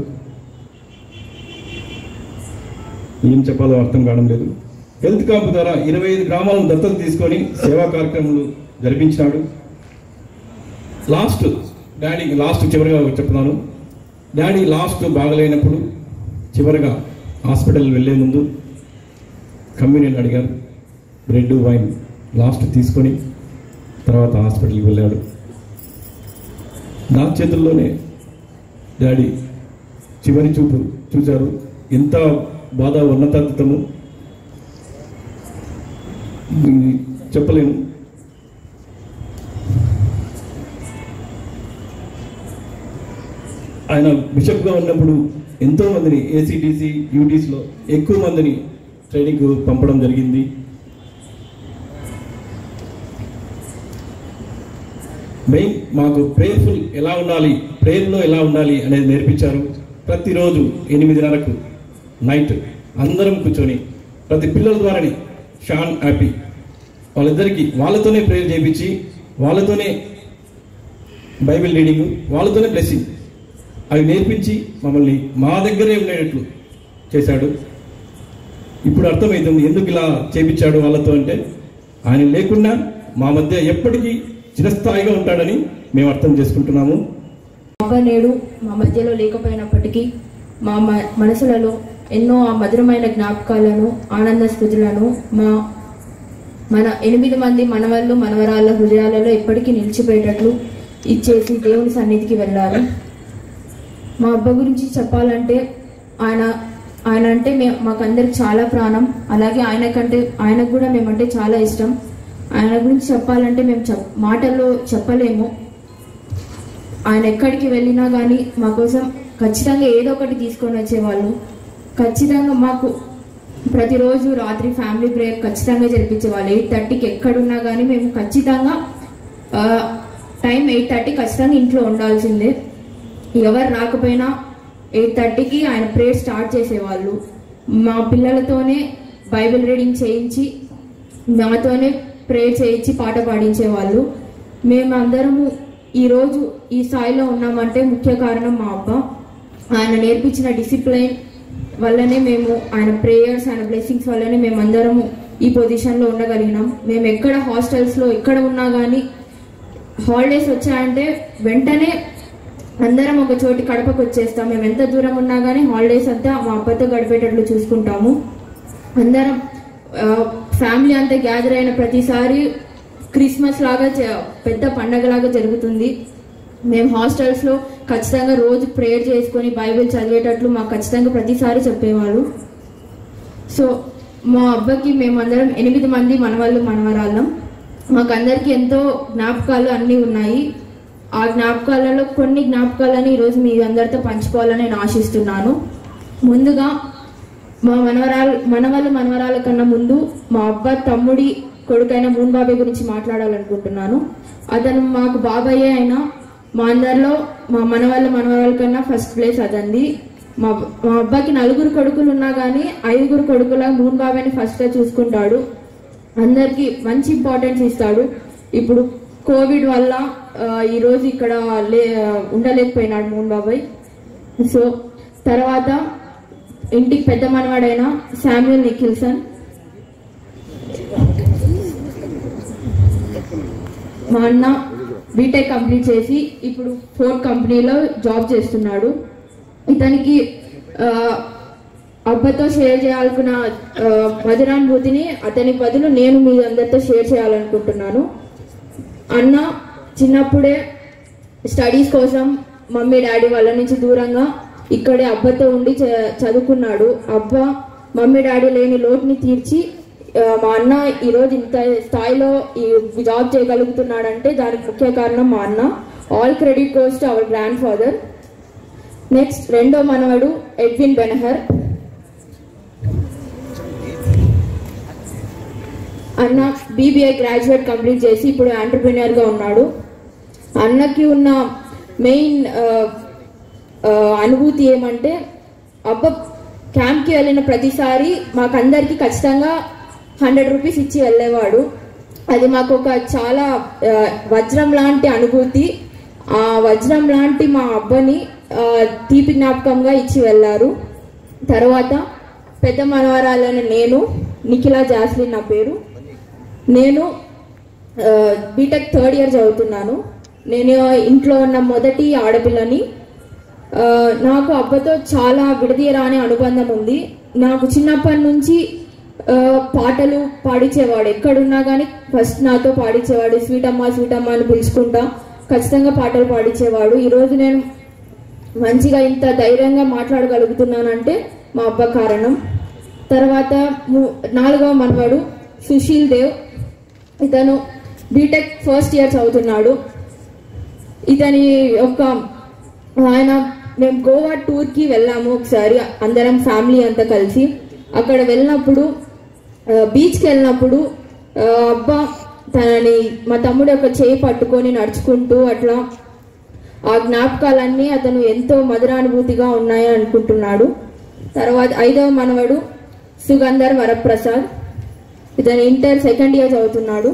ఏం చెప్పాలో అర్థం కావడం లేదు హెల్త్ క్యాంప్ ద్వారా ఇరవై ఐదు గ్రామాలను దత్తత తీసుకొని సేవా కార్యక్రమాలు జరిపించినాడు లాస్ట్ డాడీ లాస్ట్ చివరిగా చెప్తున్నాను డాడీ లాస్ట్ బాగలేనప్పుడు చివరిగా హాస్పిటల్ వెళ్ళే ముందు కమ్యూనియన్ అడిగారు బ్రెడ్ వైన్ లాస్ట్ తీసుకొని తర్వాత హాస్పిటల్కి వెళ్ళాడు నా చేతుల్లోనే డాడీ చివరి చూపు చూశారు ఎంత బాధ ఉన్నతాతము చెప్పలేను ఆయన బిషప్గా ఉన్నప్పుడు ఎంతో మందిని ఏసీటీసీ యూటీస్లో ఎక్కువ మందిని ట్రైనింగ్ పంపడం జరిగింది మెయిన్ మాకు ప్రేయర్ఫుల్ ఎలా ఉండాలి ప్రేయర్లో ఎలా ఉండాలి అనేది నేర్పించారు ప్రతిరోజు ఎనిమిదిన్నరకు నైట్ అందరం కూర్చొని ప్రతి పిల్లల ద్వారానే షాన్ హ్యాపీ వాళ్ళిద్దరికి వాళ్ళతోనే ప్రేయర్ చేయించి వాళ్ళతోనే బైబిల్ రీడింగ్ వాళ్ళతోనే బ్లెస్సింగ్ అవి నేర్పించి మమ్మల్ని మా దగ్గరే ఉండేటట్లు చేశాడు ఇప్పుడు అర్థమవుతుంది ఎందుకు ఇలా చేపించాడు వాళ్ళతో అంటే ఆయన లేకుండా మా మధ్య ఎప్పటికీ చిరస్థాయిగా ఉంటాడని మేము అర్థం చేసుకుంటున్నాము బాబా నేడు మా మధ్యలో లేకపోయినప్పటికీ మా మ- మనసులలో ఎన్నో ఆ మధురమైన జ్ఞాపకాలను ఆనంద స్మృతులను మా మన ఎనిమిది మంది మనవళ్ళు మనవరాళ్ళ హృదయాలలో ఎప్పటికీ నిలిచిపోయేటట్లు ఇచ్చేసి దేవుని సన్నిధికి వెళ్ళారు మా అబ్బ గురించి చెప్పాలంటే ఆయన ఆయన అంటే మే మాకందరికి చాలా ప్రాణం అలాగే ఆయన కంటే ఆయనకు కూడా మేమంటే చాలా ఇష్టం ఆయన గురించి చెప్పాలంటే మేము చెప్ మాటల్లో చెప్పలేము ఆయన ఎక్కడికి వెళ్ళినా కానీ మా కోసం ఖచ్చితంగా ఏదో ఒకటి తీసుకొని వచ్చేవాళ్ళు ఖచ్చితంగా మాకు ప్రతిరోజు రాత్రి ఫ్యామిలీ ప్రేయర్ ఖచ్చితంగా జరిపించేవాళ్ళు ఎయిట్ థర్టీకి ఎక్కడున్నా కానీ మేము ఖచ్చితంగా ఆ, టైం ఎయిట్ థర్టీ ఖచ్చితంగా ఇంట్లో ఉండాల్సిందే ఎవరు రాకపోయినా ఎయిట్ థర్టీకి ఆయన ప్రేయర్ స్టార్ట్ చేసేవాళ్ళు మా పిల్లలతోనే బైబిల్ రీడింగ్ చేయించి మాతోనే ప్రేయర్ చేయించి పాట పాడించేవాళ్ళు మేము అందరము ఈరోజు ఈ స్థాయిలో ఉన్నామంటే ముఖ్య కారణం మా అబ్బా ఆయన నేర్పించిన డిసిప్లైన్ వల్లనే మేము ఆయన ప్రేయర్స్ ఆయన బ్లెస్సింగ్స్ వల్లనే మేము అందరము ఈ పొజిషన్లో ఉండగలిగినాం మేము ఎక్కడ హాస్టల్స్లో ఎక్కడ ఉన్నా కానీ హాలిడేస్ వచ్చాయంటే వెంటనే అందరం ఒక చోటి కడపకు వచ్చేస్తాం మేము ఎంత దూరం ఉన్నా కానీ హాలిడేస్ అంతా మా అబ్బతో గడిపేటట్లు చూసుకుంటాము అందరం ఫ్యామిలీ అంతా గ్యాదర్ అయిన ప్రతిసారి క్రిస్మస్ లాగా జ- పెద్ద పండగలాగా జరుగుతుంది మేము హాస్టల్స్లో ఖచ్చితంగా రోజు ప్రేయర్ చేసుకొని బైబిల్ చదివేటట్లు మాకు ఖచ్చితంగా ప్రతిసారి చెప్పేవాళ్ళు సో మా అబ్బాకి మేమందరం ఎనిమిది మంది మనవాళ్ళు మనవరాళ్ళం మాకందరికి ఎంతో జ్ఞాపకాలు అన్నీ ఉన్నాయి ఆ జ్ఞాపకాలలో కొన్ని జ్ఞాపకాలని ఈరోజు మీ అందరితో పంచుకోవాలని నేను ఆశిస్తున్నాను ముందుగా మా మనవరాలు మనవలు మనవరాల కన్నా ముందు మా అబ్బా తమ్ముడి కొడుకైన మూన్ బాబాయ్ గురించి మాట్లాడాలనుకుంటున్నాను అతను మాకు బాబాయ్ అయినా మా అందరిలో మా మనవాళ్ళ మనవరాల కన్నా ఫస్ట్ ప్లేస్ అదండి మా మా అబ్బాకి నలుగురు కొడుకులు ఉన్నా కానీ ఐదుగురు కొడుకుల మూన్ బాబాయ్ని ఫస్ట్గా చూసుకుంటాడు అందరికి మంచి ఇంపార్టెన్స్ ఇస్తాడు ఇప్పుడు కోవిడ్ వల్ల ఆ, ఈరోజు ఇక్కడ లే ఉండలేకపోయినాడు మూన్ బాబాయ్ సో తర్వాత ఇంటికి పెద్ద మనవాడైన శామ్యుల్ నిఖిల్సన్ మా అన్న బీటెక్ కంప్లీట్ చేసి ఇప్పుడు ఫోర్త్ కంపెనీలో జాబ్ చేస్తున్నాడు ఇతనికి ఆ, అబ్బతో షేర్ చేయాలనుకున్న ఆ, మధురానుభూతిని అతని బదులు నేను మీ అందరితో షేర్ చేయాలనుకుంటున్నాను అన్న చిన్నప్పుడే స్టడీస్ కోసం మమ్మీ డాడీ వాళ్ళ నుంచి దూరంగా ఇక్కడే అబ్బతో ఉండి చ- చదువుకున్నాడు అబ్బ మమ్మీ డాడీ లేని లోటుని తీర్చి ఆ, మా అన్న ఈరోజు ఇంత స్థాయిలో ఈ జాబ్ చేయగలుగుతున్నాడంటే దానికి ముఖ్య కారణం మా అన్న all credit goes to our grand father next రెండో మనవడు ఎడ్విన్ బెనహర్ అన్న బీబీఐ గ్రాడ్యుయేట్ కంప్లీట్ చేసి ఇప్పుడు ఎంటర్ప్రినియర్ గా ఉన్నాడు అన్నకి ఉన్న మెయిన్ అనుభూతి ఏమంటే అబ్బ క్యాంప్కి వెళ్ళిన ప్రతిసారి మాకందరికి ఖచ్చితంగా హండ్రెడ్ రూపీస్ ఇచ్చి వెళ్ళేవాడు అది మాకు ఒక చాలా ఆ, వజ్రం లాంటి అనుభూతి ఆ వజ్రం లాంటి మా అబ్బని ఆ, తీపి జ్ఞాపకంగా ఇచ్చి వెళ్ళారు తర్వాత పెద్ద మనవరాలైన నేను నిఖిలా జాస్లిన్ నా పేరు నేను ఆ, బీటెక్ థర్డ్ ఇయర్ చదువుతున్నాను నేను ఇంట్లో ఉన్న మొదటి ఆడపిల్లని ఆ, నాకు అబ్బతో చాలా విడదీయరాని అనుబంధం ఉంది నాకు చిన్నప్పటి నుంచి ఆ, పాటలు పాడించేవాడు ఎక్కడున్నా కానీ ఫస్ట్ నాతో పాడించేవాడు స్వీట్ అమ్మ స్వీట్ అమ్మ అని పిలుచుకుంటా ఖచ్చితంగా పాటలు పాడించేవాడు ఈరోజు నేను మంచిగా ఇంత ధైర్యంగా మాట్లాడగలుగుతున్నానంటే మా అబ్బ కారణం తర్వాత ము- నాలుగవ మనవాడు సుశీల్ దేవ్ ఇతను బీటెక్ ఫస్ట్ ఇయర్ చదువుతున్నాడు ఇతని యొక్క ఆయన మేము గోవా టూర్కి వెళ్ళాము ఒకసారి అందరం ఫ్యామిలీ అంతా కలిసి అక్కడ వెళ్ళినప్పుడు ఆ, బీచ్కి వెళ్ళినప్పుడు ఆ, అబ్బా తనని మా తమ్ముడు యొక్క చేయి పట్టుకొని నడుచుకుంటూ అట్లా ఆ జ్ఞాపకాలన్నీ అతను ఎంతో మధురానుభూతిగా ఉన్నాయని అనుకుంటున్నాడు తర్వాత ఐదవ మనవడు సుగంధర్ వరప్రసాద్ ఇతను ఇంటర్ సెకండ్ ఇయర్ చదువుతున్నాడు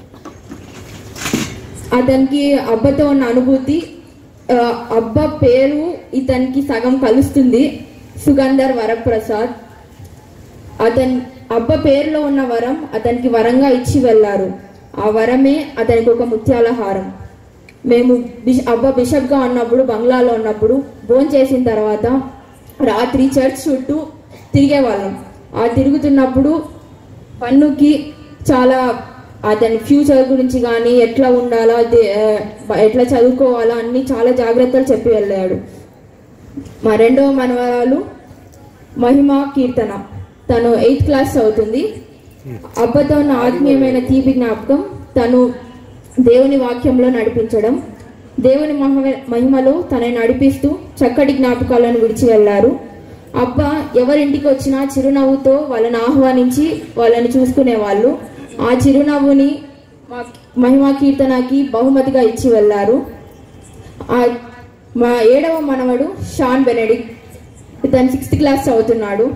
అతనికి అబ్బతో ఉన్న అనుభూతి ఆ, అబ్బ పేరు ఇతనికి సగం కలుస్తుంది సుగంధర్ వరప్రసాద్ అతని అబ్బ పేరులో ఉన్న వరం అతనికి వరంగా ఇచ్చి వెళ్ళారు ఆ వరమే అతనికి ఒక ముత్యాల హారం మేము బిష అబ్బ బిషప్గా ఉన్నప్పుడు బంగ్లాలో ఉన్నప్పుడు భోజనం చేసిన తర్వాత రాత్రి చర్చ్ చుట్టూ తిరిగేవాళ్ళం ఆ తిరుగుతున్నప్పుడు పన్నుకి చాలా అతని ఫ్యూచర్ గురించి కానీ ఎట్లా ఉండాలా దే- ఆ, ఎట్లా చదువుకోవాలా అన్ని చాలా జాగ్రత్తలు చెప్పి వెళ్ళాడు మా రెండవ మనవరాలు మహిమ కీర్తన తను ఎయిత్ క్లాస్ చదువుతుంది అబ్బతో ఉన్న ఆత్మీయమైన తీపి జ్ఞాపకం తను దేవుని వాక్యంలో నడిపించడం దేవుని మహ- మహిమలో తనని నడిపిస్తూ చక్కటి జ్ఞాపకాలను విడిచి వెళ్ళారు అబ్బ ఎవరింటికి వచ్చినా చిరునవ్వుతో వాళ్ళని ఆహ్వానించి వాళ్ళని చూసుకునేవాళ్ళు ఆ చిరునవ్వుని మా మహిమా కీర్తనకి బహుమతిగా ఇచ్చి వెళ్ళారు ఆ మా ఏడవ మనవడు షాన్ బెనెడిక్ ఇతను సిక్స్త్ క్లాస్ చదువుతున్నాడు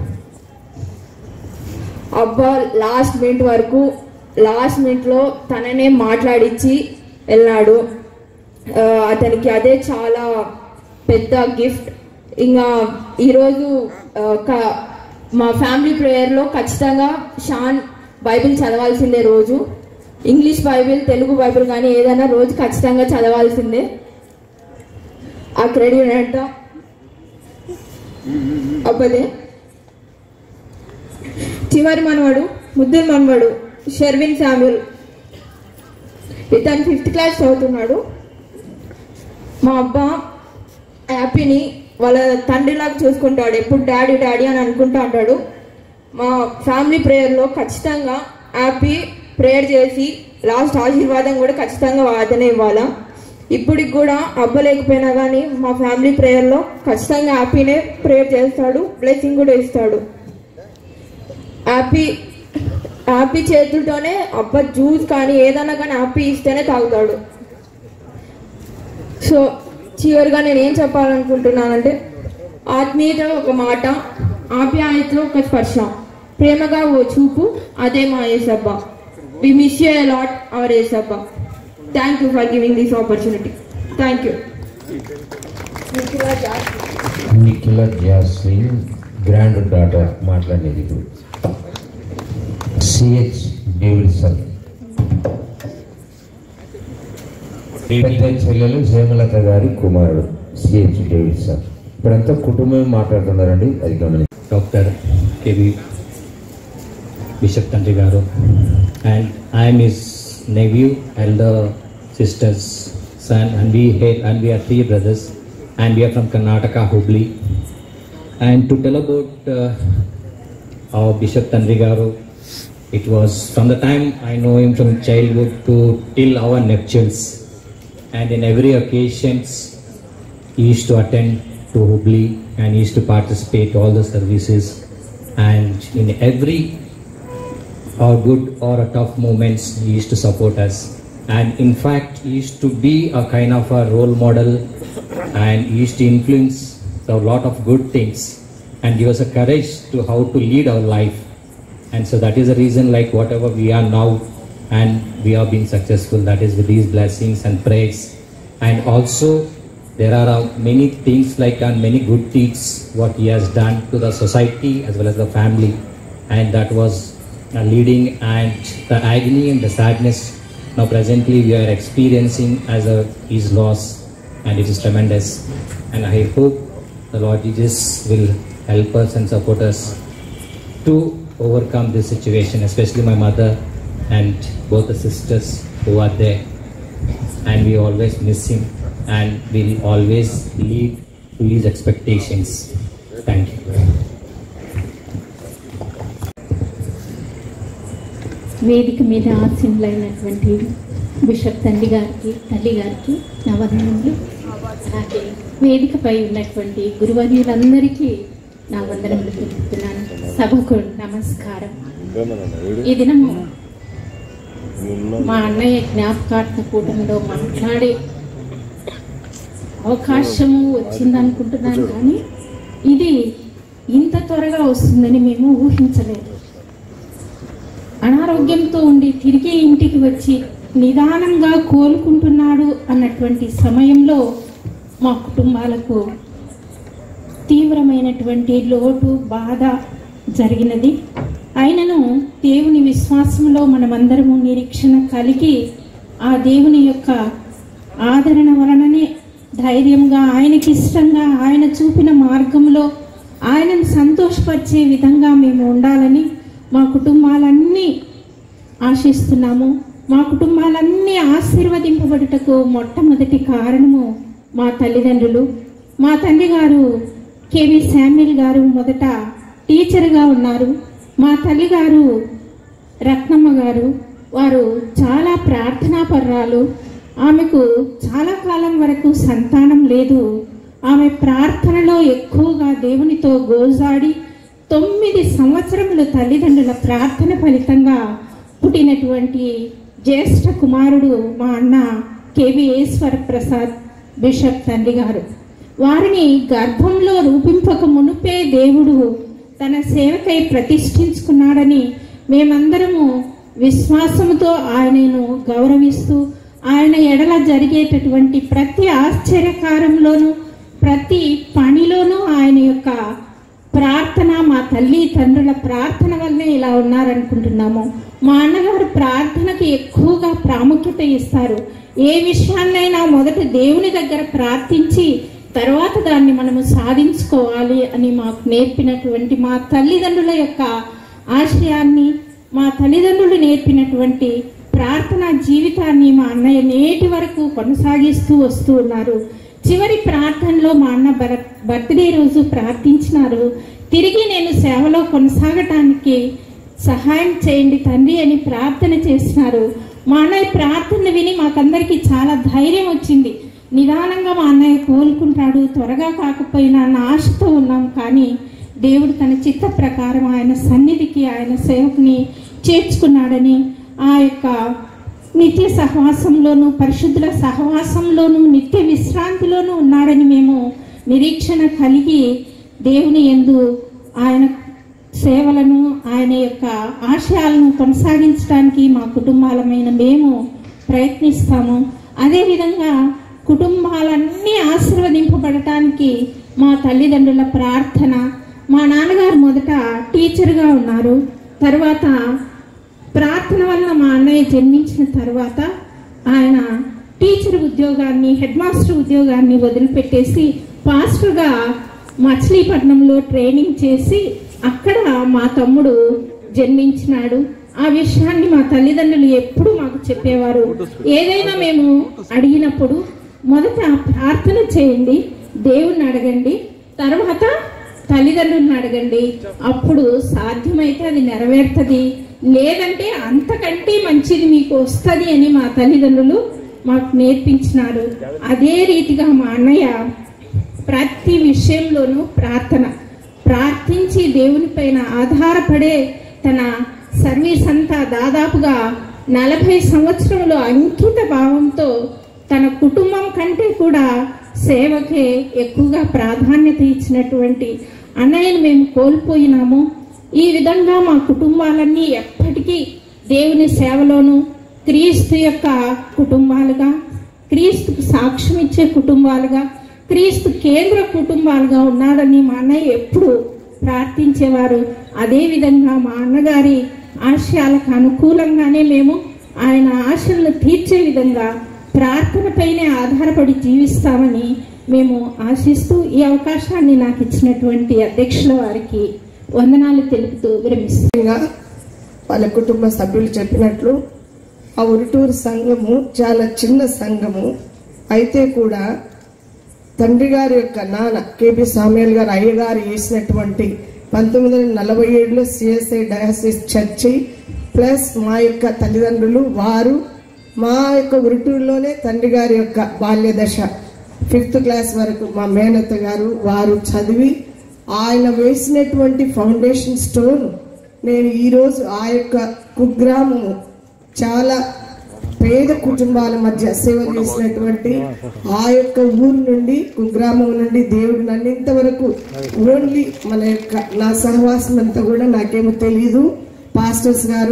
అబ్బా లాస్ట్ మినిట్ వరకు లాస్ట్ మినిట్లో తననే మాట్లాడించి వెళ్ళాడు ఆ, అతనికి అదే చాలా పెద్ద గిఫ్ట్ ఇంకా ఈరోజు ఆ, క- మా ఫ్యామిలీ ప్రేయర్లో ఖచ్చితంగా షాన్ బైబిల్ చదవాల్సిందే రోజు ఇంగ్లీష్ బైబిల్ తెలుగు బైబిల్ కానీ ఏదైనా రోజు ఖచ్చితంగా చదవాల్సిందే ఆ క్రెడిట్ అంట అబ్బదే చివరి మనవడు ముద్దుల మనవడు షెర్విన్ శామ్యుల్ ఇతను ఫిఫ్త్ క్లాస్ చదువుతున్నాడు మా అబ్బా హ్యాపీని వాళ్ళ తండ్రిలాగా చూసుకుంటాడు ఎప్పుడు డాడీ డాడీ అని అనుకుంటా ఉంటాడు మా ఫ్యామిలీ ప్రేయర్లో ఖచ్చితంగా హ్యాపీ ప్రేయర్ చేసి లాస్ట్ ఆశీర్వాదం కూడా ఖచ్చితంగా అతనే ఇవ్వాలా ఇప్పటికి కూడా అబ్బలేకపోయినా కానీ మా ఫ్యామిలీ ప్రేయర్లో ఖచ్చితంగా హ్యాపీనే ప్రేయర్ చేస్తాడు బ్లెస్సింగ్ కూడా ఇస్తాడు హ్యాపీ హ్యాపీ చేతులతోనే అబ్బ జ్యూస్ కానీ ఏదన్నా కానీ హ్యాపీ ఇస్తేనే తాగుతాడు సో చివరిగా నేను ఏం చెప్పాలనుకుంటున్నానంటే ఆత్మీయత ఒక మాట ఆప్యాయత ఒక స్పర్శ ప్రేమగా ఓ చూపు అదే మా Yesabba we miss you lot our Yesabba thank you for giving this opportunity thank you Nikhila Jasmine grand daughter మాట్లాడేది ఇప్పుడు సిహెచ్ డేవిడ్సన్ పెద్ద చెల్లెలు హేమలత గారి కుమారుడు సిహెచ్ డేవిడ్సన్ ఇప్పుడంతా కుటుంబం మాట్లాడుతున్నారండి అది గమని డాక్టర్ కేవి బిషప్ తండ్రి గారు and I'm his nephew elder sister's son and we hey and we are three brothers and we are from Karnataka, Hubli. And to tell about uh, our Bishop Tandri Garu, it was from the time I know him from childhood to till our nuptials. And in every occasions, he used to attend to Hubli and he used to participate all the services. And in every or good or a tough moments, he used to support us. And in fact, he used to be a kind of a role model and he used to influence a lot of good things and give us a courage to how to lead our life. And so that is the reason like whatever we are now and we are being successful, that is with these blessings and prayers. And also there are uh, many things like and many good deeds what he has done to the society as well as the family. And that was uh, leading and the agony and the sadness now presently we are experiencing as a his loss and it is tremendous and i hope the lord jesus will help us and support us to overcome this situation especially my mother and both the sisters who are there and we always miss him and will always lead to his expectations thank you వేదిక మీద ఆశీనులైనటువంటి bishop తండ్రి గారికి తల్లి గారికి నా వందనములు అలాగే వేదికపై ఉన్నటువంటి గురువర్యులందరికీ నా వందనములు తెలుపుతున్నాను సభకు నమస్కారం ఈ దినము మా అన్నయ్య జ్ఞాపకార్థ కూటమిలో మాట్లాడే అవకాశము వచ్చిందనుకుంటున్నాను కానీ ఇది ఇంత త్వరగా వస్తుందని మేము ఊహించలేదు అనారోగ్యంతో ఉండి తిరిగి ఇంటికి వచ్చి నిదానంగా కోలుకుంటున్నాడు అన్నటువంటి సమయంలో మా కుటుంబాలకు తీవ్రమైనటువంటి లోటు బాధ జరిగినది అయినను దేవుని విశ్వాసంలో మనమందరము నిరీక్షణ కలిగి ఆ దేవుని యొక్క ఆదరణ వలననే ధైర్యంగా ఆయనకి ఇష్టంగా ఆయన చూపిన మార్గంలో ఆయనను సంతోషపరిచే విధంగా మేము ఉండాలని మా కుటుంబాలన్నీ ఆశిస్తున్నాము మా కుటుంబాలన్నీ ఆశీర్వదింపబడుటకు మొట్టమొదటి కారణము మా తల్లిదండ్రులు మా తండ్రి గారు కేవి శామ్యుల్ గారు మొదట టీచర్గా ఉన్నారు మా తల్లి గారు రత్నమ్మ గారు వారు చాలా ప్రార్థనాపర్రాలు ఆమెకు చాలా కాలం వరకు సంతానం లేదు ఆమె ప్రార్థనలో ఎక్కువగా దేవునితో గోజాడి తొమ్మిది సంవత్సరములు తల్లిదండ్రుల ప్రార్థన ఫలితంగా పుట్టినటువంటి జ్యేష్ఠ కుమారుడు మా అన్న కేవి ఈశ్వర ప్రసాద్ బిషప్ తండ్రి గారు వారిని గర్భంలో రూపింపక మునుపే దేవుడు తన సేవకై ప్రతిష్ఠించుకున్నాడని మేమందరము విశ్వాసముతో ఆయనను గౌరవిస్తూ ఆయన ఎడల జరిగేటటువంటి ప్రతి ఆశ్చర్యకారంలోనూ ప్రతి పనిలోనూ ఆయన యొక్క ప్రార్థన మా తల్లి తండ్రుల ప్రార్థన వల్లే ఇలా ఉన్నారనుకుంటున్నాము మా అన్నగారు ప్రార్థనకి ఎక్కువగా ప్రాముఖ్యత ఇస్తారు ఏ విషయాన్నైనా మొదట దేవుని దగ్గర ప్రార్థించి తర్వాత దాన్ని మనము సాధించుకోవాలి అని మాకు నేర్పినటువంటి మా తల్లిదండ్రుల యొక్క ఆశయాన్ని మా తల్లిదండ్రులు నేర్పినటువంటి ప్రార్థన జీవితాన్ని మా అన్నయ్య నేటి వరకు కొనసాగిస్తూ వస్తూ ఉన్నారు చివరి ప్రార్థనలో మా అన్న బర్ బర్త్డే రోజు ప్రార్థించినారు తిరిగి నేను సేవలో కొనసాగటానికి సహాయం చేయండి తండ్రి అని ప్రార్థన చేసినారు మా అన్నయ్య ప్రార్థన విని మాకందరికీ చాలా ధైర్యం వచ్చింది నిదానంగా మా అన్నయ్య కోలుకుంటాడు త్వరగా కాకపోయినా నా ఆశతో ఉన్నాం కానీ దేవుడు తన చిత్త ప్రకారం ఆయన సన్నిధికి ఆయన సేవకుని చేర్చుకున్నాడని ఆ యొక్క నిత్య సహవాసంలోను పరిశుద్ధుల సహవాసంలోను నిత్య విశ్రాంతిలోనూ ఉన్నాడని మేము నిరీక్షణ కలిగి దేవుని ఎందు ఆయన సేవలను ఆయన యొక్క ఆశయాలను కొనసాగించడానికి మా కుటుంబాలమైన మేము ప్రయత్నిస్తాము అదేవిధంగా కుటుంబాలన్నీ ఆశీర్వదింపబడటానికి మా తల్లిదండ్రుల ప్రార్థన మా నాన్నగారు మొదట టీచర్గా ఉన్నారు తర్వాత ప్రార్థన వలన మా అన్నయ్య జన్మించిన తర్వాత ఆయన టీచర్ ఉద్యోగాన్ని హెడ్ మాస్టర్ ఉద్యోగాన్ని వదిలిపెట్టేసి పాస్టర్గా మచిలీపట్నంలో ట్రైనింగ్ చేసి అక్కడ మా తమ్ముడు జన్మించినాడు ఆ విషయాన్ని మా తల్లిదండ్రులు ఎప్పుడు మాకు చెప్పేవారు ఏదైనా మేము అడిగినప్పుడు మొదట ప్రార్థన చేయండి దేవుణ్ణి అడగండి తర్వాత తల్లిదండ్రులను అడగండి అప్పుడు సాధ్యమైతే అది నెరవేరుతుంది లేదంటే అంతకంటే మంచిది మీకు వస్తుంది అని మా తల్లిదండ్రులు మాకు నేర్పించినారు అదే రీతిగా మా అన్నయ్య ప్రతి విషయంలోనూ ప్రార్థన ప్రార్థించి దేవుని పైన ఆధారపడే తన సర్వీస్ అంతా దాదాపుగా నలభై సంవత్సరంలో అంకిత భావంతో తన కుటుంబం కంటే కూడా సేవకే ఎక్కువగా ప్రాధాన్యత ఇచ్చినటువంటి అన్నయ్యను మేము కోల్పోయినాము ఈ విధంగా మా కుటుంబాలన్నీ ఎప్పటికీ దేవుని సేవలోను క్రీస్తు యొక్క కుటుంబాలుగా క్రీస్తుకు సాక్ష్యం ఇచ్చే కుటుంబాలుగా క్రీస్తు కేంద్ర కుటుంబాలుగా ఉన్నాడని మా అన్నయ్య ఎప్పుడు ప్రార్థించేవారు అదే విధంగా మా అన్నగారి ఆశయాలకు అనుకూలంగానే మేము ఆయన ఆశలను తీర్చే విధంగా ప్రార్థనపైనే ఆధారపడి జీవిస్తామని మేము ఆశిస్తూ ఈ అవకాశాన్ని నాకు ఇచ్చినటువంటి అధ్యక్షుల వారికి వందనాలు తెలుపుతూ విరమిస్తున్నాం వాళ్ళ కుటుంబ సభ్యులు చెప్పినట్లు ఆ ఉరుటూరు సంఘము చాలా చిన్న సంఘము అయితే కూడా తండ్రి గారి యొక్క నాన్న కేపీ సామ్యాల్ గారు అయ్యగారు వేసినటువంటి పంతొమ్మిది వందల నలభై ఏడులో సిఎస్ఐ డయాసిస్ చర్చి ప్లస్ మా యొక్క తల్లిదండ్రులు వారు మా యొక్క ఉరుటూరులోనే తండ్రి గారి యొక్క బాల్య దశ ఫిఫ్త్ క్లాస్ వరకు మా మేనత్త గారు వారు చదివి ఆయన వేసినటువంటి ఫౌండేషన్ స్టోన్ నేను ఈరోజు ఆ యొక్క కుగ్రామము చాలా పేద కుటుంబాల మధ్య సేవ చేసినటువంటి ఆ యొక్క ఊరు నుండి కుగ్రామం నుండి దేవుడు నన్ను ఇంతవరకు ఓన్లీ మన యొక్క నా సహవాసం అంతా కూడా నాకేమో తెలియదు పాస్టర్స్ గారు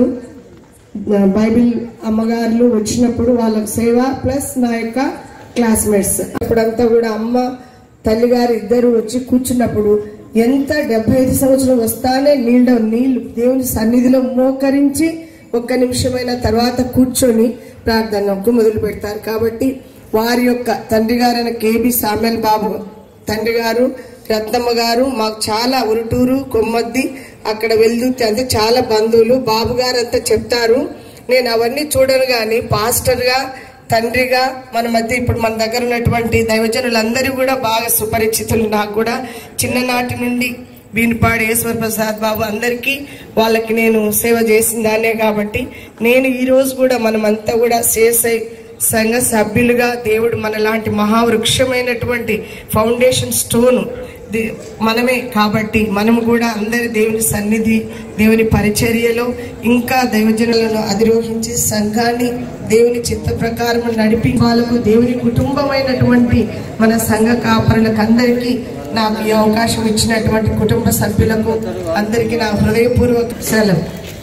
బైబిల్ అమ్మగారులు వచ్చినప్పుడు వాళ్ళ సేవ ప్లస్ నా యొక్క క్లాస్మేట్స్ అప్పుడంతా కూడా అమ్మ తల్లిగారు ఇద్దరు వచ్చి కూర్చున్నప్పుడు ఎంత డెబ్బై ఐదు సంవత్సరం వస్తానే నీళ్ళ నీళ్లు దేవుని సన్నిధిలో మోకరించి ఒక్క నిమిషమైన తర్వాత కూర్చొని ప్రార్థనకు మొదలు పెడతారు కాబట్టి వారి యొక్క తండ్రి గారైన కేబి సామెల్ బాబు తండ్రి గారు రత్నమ్మ గారు మాకు చాలా ఉరుటూరు కొమ్మద్ది అక్కడ వెళ్దుర్తి అంటే చాలా బంధువులు బాబు గారు అంతా చెప్తారు నేను అవన్నీ చూడను కానీ పాస్టర్గా తండ్రిగా మన మధ్య ఇప్పుడు మన దగ్గర ఉన్నటువంటి దైవజనులందరూ కూడా బాగా సుపరిచితులు నాకు కూడా చిన్ననాటి నుండి వీనిపాడు ఈశ్వర ప్రసాద్ బాబు అందరికీ వాళ్ళకి నేను సేవ చేసిన దాన్నే కాబట్టి నేను ఈ రోజు కూడా మనమంతా కూడా సిఎస్ఐ సంఘ సభ్యులుగా దేవుడు మనలాంటి మహావృక్షమైనటువంటి ఫౌండేషన్ స్టోన్ ది- మనమే కాబట్టి మనము కూడా అందరి దేవుని సన్నిధి దేవుని పరిచర్యలో ఇంకా దైవజనులను అధిరోహించి సంఘాన్ని దేవుని చిత్త ప్రకారం నడిపి వాళ్ళకు దేవుని కుటుంబమైనటువంటి మన సంఘ కాపరులకు అందరికీ నాకు ఈ అవకాశం ఇచ్చినటువంటి కుటుంబ సభ్యులకు అందరికీ నా హృదయపూర్వక సెలవు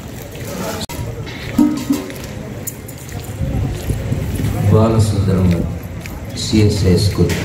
బాలసుందరం సిఎస్ఐ స్కూల్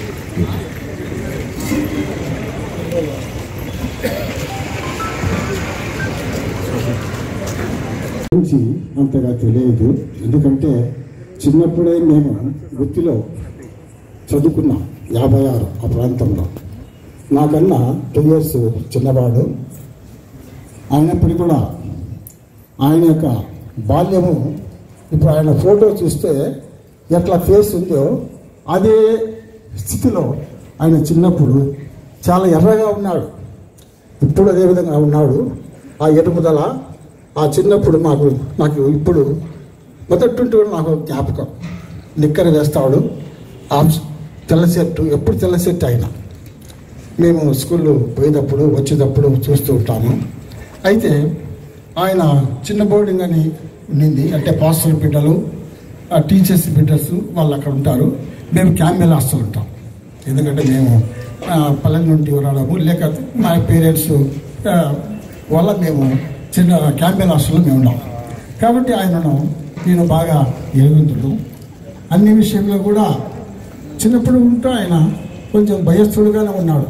గురించి అంతగా తెలియదు ఎందుకంటే చిన్నప్పుడే మేము వృత్తిలో చదువుకున్నాం యాభై ఆరు ఆ ప్రాంతంలో నాకన్నా టూ ఇయర్స్ చిన్నవాడు అయినప్పటికీ కూడా ఆయన యొక్క బాల్యము ఇప్పుడు ఆయన ఫోటో చూస్తే ఎట్లా ఫేస్ ఉందో అదే స్థితిలో ఆయన చిన్నప్పుడు చాలా ఎర్రగా ఉన్నాడు ఇప్పుడు అదే విధంగా ఉన్నాడు ఆ ఎరుముదల ఆ చిన్నప్పుడు మాకు నాకు ఇప్పుడు మొదటి కూడా నాకు జ్ఞాపకం నిక్కర వేస్తాడు ఆ తెల్ల షర్టు ఎప్పుడు తెల్ల షర్ట్ ఆయన మేము స్కూల్లో పోయేటప్పుడు వచ్చేటప్పుడు చూస్తూ ఉంటాము అయితే ఆయన చిన్న బోర్డింగ్ అని ఉండింది అంటే పాస్టర్ బిడ్డలు ఆ టీచర్స్ బిడ్డర్స్ వాళ్ళు అక్కడ ఉంటారు మేము క్యాంపెల్ హాస్టల్ ఉంటాం ఎందుకంటే మేము ఆ, పల్లె నుండి రావడము లేక మా పేరెంట్స్ ఆ, వల్ల మేము చిన్న క్యాంపెల్ హాస్టల్లో మేము ఉన్నాం కాబట్టి ఆయనను నేను బాగా ఎరుగుతుండు అన్ని విషయంలో కూడా చిన్నప్పుడు ఉంటూ ఆయన కొంచెం భయస్థుడుగానే ఉన్నాడు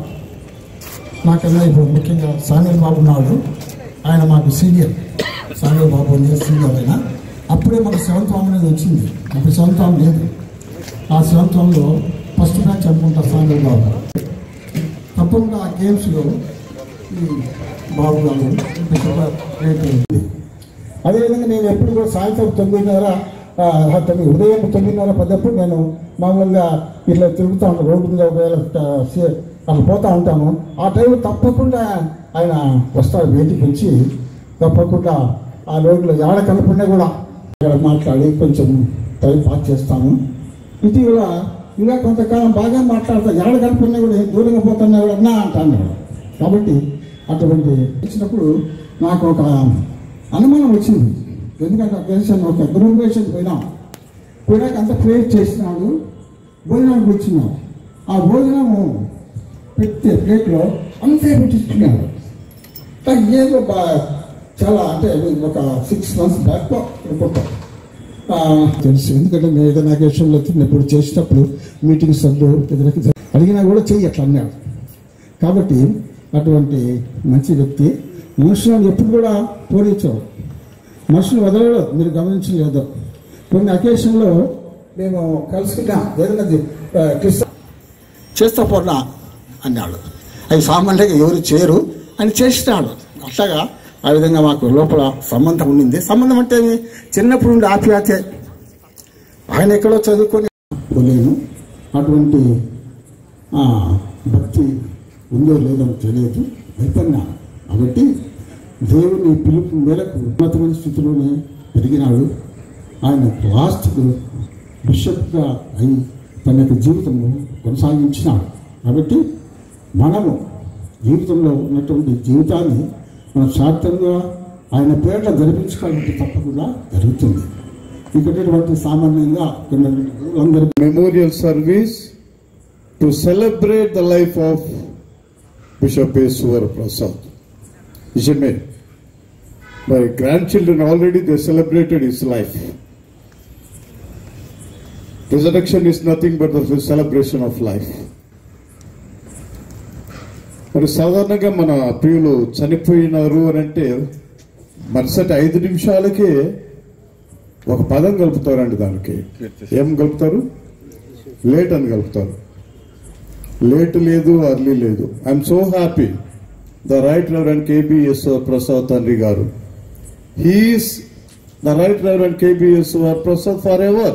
నాకన్నా ఇప్పుడు ముఖ్యంగా సానిల్ బాబు ఉన్నాడు ఆయన మాకు సీనియర్ సానిల్ బాబు అనేది సీనియర్ ఆయన అప్పుడే మనకు సెవెంత్ వామ్ అనేది వచ్చింది అప్పుడు సెవెంత్ వామ్ లేదు ఆ సెవెంత్ వామ్లో ఫస్ట్ మ్యాచ్ అనుకుంటా సానిల్ బాబు తప్పకుండా ఆ గేమ్స్లో ఈ బాబు గారు రేట్ ఉంది అదేవిధంగా నేను ఎప్పుడు కూడా సాయంత్రం తొమ్మిదిన్నర ఆ, తొమ్మిది ఉదయం తొమ్మిదిన్నర పదప్పుడు నేను మామూలుగా ఇట్లా తిరుగుతూ ఉంటాను రోడ్డు మీద ఒకవేళ ఆ, సే- అట్లా పోతూ ఉంటాను ఆ టైంలో తప్పకుండా ఆయన వస్తాడు బయటికి వచ్చి తప్పకుండా ఆ రోడ్లో ఏడ కలపడినా కూడా అక్కడ మాట్లాడి కొంచెం టైం పాస్ చేస్తాను ఇటీవల ఇలా కొంతకాలం బాగా మాట్లాడతా ఏడ కలపడినా కూడా దూరంగా పోతున్నా కూడా అన్నా అంటాను కాబట్టి అటువంటి ఇచ్చినప్పుడు నాకు ఒక అనుమానం వచ్చింది ఎందుకంటే అకేషన్ ఒక గ్రూపేషన్ పోయినాం పోయినాక అంత ప్రేర్ చేసినాడు భోజనానికి కూర్చున్నాం ఆ భోజనము పెట్టే ప్లేట్లో అంతే పెట్టిస్తున్నాడు కానీ ఏదో బా చాలా అంటే ఒక సిక్స్ మంత్స్ బ్యాక్ అనుకుంటాం ఆ, తెలుసు ఎందుకంటే నేను ఏదైనా అకేషన్లో తిన్నప్పుడు చేసినప్పుడు మీటింగ్స్ అందు ఏదైనా అడిగినా కూడా చెయ్యి అట్లా అన్నాడు కాబట్టి అటువంటి మంచి వ్యక్తి మనుషులను ఎప్పుడు కూడా పోలించవు మనుషులు వదలడు మీరు గమనించలేదు కొన్ని అకేషన్లో మేము కలుసుకున్నాం ఏదైనా క్రిస్త చేస్తా పోనా అన్నాడు అవి సామాన్యంగా ఎవరు చేయరు అని చేసినాడు అట్లాగా ఆ విధంగా మాకు లోపల సంబంధం ఉండింది సంబంధం అంటే ఏమి? చిన్నప్పుడు ఉండి ఆప్యాయతే ఆయన ఎక్కడో చదువుకొని పోలేను అటువంటి ఆ, భక్తి ఉందో లేదో తెలియదు భయపడినా కాబట్టి దేవుని పిలుపు మేరకు ఉన్నతమైన స్థితిలోనే పెరిగినాడు ఆయన లాస్ట్కు బిషప్గా అయి తన యొక్క జీవితంలో కొనసాగించినాడు కాబట్టి మనము జీవితంలో ఉన్నటువంటి జీవితాన్ని మనం సార్థంగా ఆయన పేర్ల జరిపించుకోవాలంటే తప్పకుండా జరుగుతుంది ఇక్కడ సామాన్యంగా అందరి memorial service to celebrate the life of Bishop A. Suvara Prasad. Isn't it? My grandchildren already they celebrated his life. Resurrection is nothing but the celebration of life. మరి సాధారణంగా మన ప్రియులు చనిపోయినారు అని అంటే మరుసటి ఐదు నిమిషాలకే ఒక పదం కలుపుతారండి దానికి ఏం కలుపుతారు లేట్ అని కలుపుతారు లేట్ లేదు అర్లీ లేదు I'm so happy the right reverend K B S Prasad తండ్రి గారు he is the right reverend K B S Prasad for ever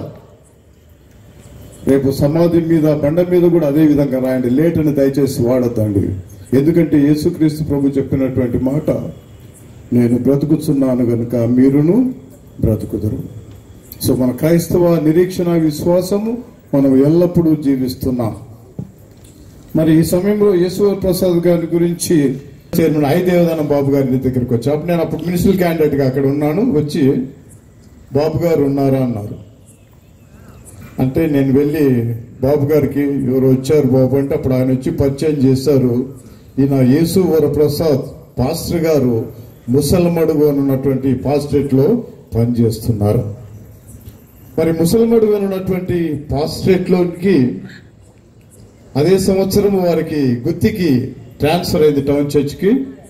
రేపు సమాధి మీద బండ మీద కూడా అదే విధంగా రాయండి లేట్ అని దయచేసి వాడద్దండి ఎందుకంటే యేసుక్రీస్తు ప్రభు చెప్పినటువంటి మాట నేను బ్రతుకుతున్నాను గనుక మీరును బ్రతుకుదురు సో మన క్రైస్తవ నిరీక్షణ విశ్వాసము మనం ఎల్లప్పుడూ జీవిస్తున్నాం మరి ఈ సమయంలో యేశ్వర్ ప్రసాద్ గారి గురించి చైర్మన్ ఐ దేవదానం బాబు గారి దగ్గరికి వచ్చి అప్పుడు నేను అప్పుడు మున్సిపల్ క్యాండిడేట్ గా అక్కడ ఉన్నాను వచ్చి బాబు గారు ఉన్నారా అన్నారు అంటే నేను వెళ్ళి బాబు గారికి ఎవరు వచ్చారు బాబు అంటే అప్పుడు ఆయన వచ్చి పరిచయం చేశారు ఈయన యేసు వరప్రసాద్ పాస్టర్ గారు ముసలమడుగు అని ఉన్నటువంటి పాస్టరేట్ లో పనిచేస్తున్నారు మరి ముసలమడుగు అని ఉన్నటువంటి పాస్టరేట్ లోకి అదే సంవత్సరం వారికి గుత్తికి ట్రాన్స్ఫర్ అయింది టౌన్ చర్చ్కి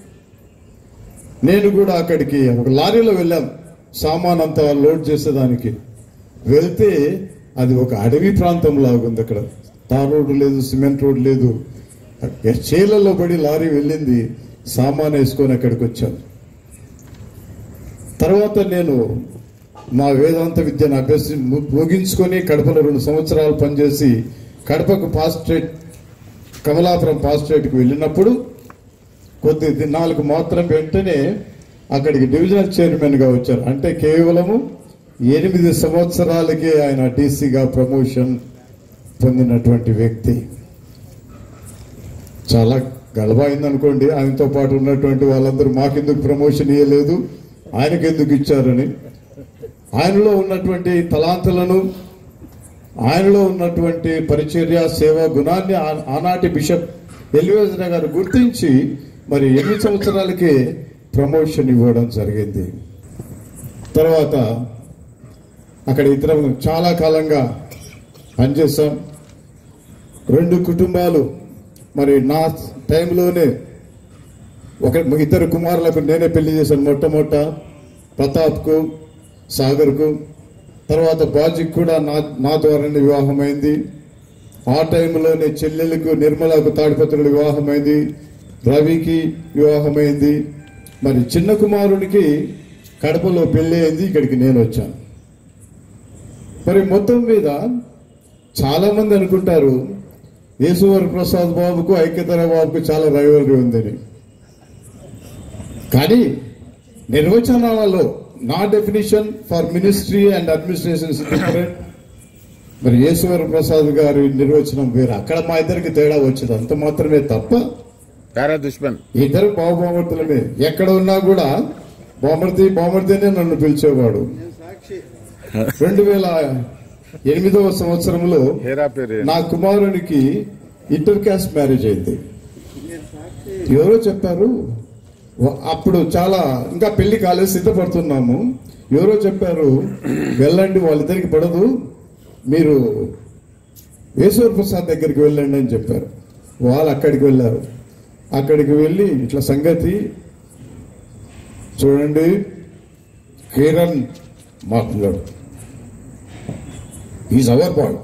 నేను కూడా అక్కడికి ఒక లారీలో వెళ్ళాం సామాన్ అంతా లోడ్ చేసేదానికి వెళ్తే అది ఒక అడవి ప్రాంతం లాగుంది అక్కడ తార్ రోడ్డు లేదు సిమెంట్ రోడ్ లేదు చేలలో పడి లారీ వెళ్ళింది సామాన్ వేసుకొని అక్కడికి వచ్చాను తర్వాత నేను నా వేదాంత విద్యను అభ్యసి ము- ముగించుకొని కడపలో రెండు సంవత్సరాలు పనిచేసి కడపకు పాస్ట్రేట్ కమలాపురం పాస్ట్రేట్కి వెళ్ళినప్పుడు కొద్ది దినాలకు మాత్రం వెంటనే అక్కడికి డివిజనల్ చైర్మన్ గా వచ్చారు అంటే కేవలము ఎనిమిది సంవత్సరాలకే ఆయన డీసీగా ప్రమోషన్ పొందినటువంటి వ్యక్తి చాలా గలబా అయిందనుకోండి ఆయనతో పాటు ఉన్నటువంటి వాళ్ళందరూ మాకెందుకు ప్రమోషన్ ఇవ్వలేదు ఆయనకి ఎందుకు ఇచ్చారని ఆయనలో ఉన్నటువంటి తలాంతులను ఆయనలో ఉన్నటువంటి పరిచర్య సేవ గుణాన్ని ఆ- ఆనాటి బిషప్ ఎలివేజన గారు గుర్తించి మరి ఎనిమిది సంవత్సరాలకే ప్రమోషన్ ఇవ్వడం జరిగింది తర్వాత అక్కడ ఇద్దరం చాలా కాలంగా పనిచేస్తాం రెండు కుటుంబాలు మరి నా టైంలోనే ఒక ఇద్దరు కుమారులకు నేనే పెళ్లి చేశాను మొట్టమొదట ప్రతాప్కు సాగర్కు తర్వాత బాజీకి కూడా నా నా ద్వారానే వివాహమైంది ఆ టైంలోనే చెల్లెలకు నిర్మలకు తాడిపత్రులు వివాహమైంది రవికి వివాహమైంది మరి చిన్న కుమారునికి కడపలో పెళ్లి అయింది ఇక్కడికి నేను వచ్చాను మరి మొత్తం మీద చాలా మంది అనుకుంటారు యేసువర ప్రసాద్ బాబుకు ఐక్యతర బాబుకు చాలా రైవలరీ ఉందని కానీ నిర్వచనాలలో నా definition for ministry and administration different మరి యేసువర ప్రసాద్ గారి నిర్వచనం వేరు అక్కడ మా ఇద్దరికి తేడా వచ్చింది అంత మాత్రమే తప్ప దుష్మన్ ఇద్దరు బావబామర్తులమే ఎక్కడ ఉన్నా కూడా బామర్తి బామర్తినే నన్ను పిలిచేవాడు రెండు వేల ఎనిమిదవ సంవత్సరంలో హేరా పేరు నా కుమారునికి ఇంటర్ క్యాస్ట్ మ్యారేజ్ అయింది ఎవరో చెప్పారు వ- అప్పుడు చాలా ఇంకా పెళ్లి కాలేదు సిద్ధపడుతున్నాము ఎవరో చెప్పారు వెళ్ళండి వాళ్ళిద్దరికి పడదు మీరు ఈశ్వర ప్రసాద్ దగ్గరికి వెళ్ళండి అని చెప్పారు వాళ్ళు అక్కడికి వెళ్ళారు అక్కడికి వెళ్ళి ఇట్లా సంగతి చూడండి కిరణ్ మా పిల్లడు ఈజ్ అవర్ బాయ్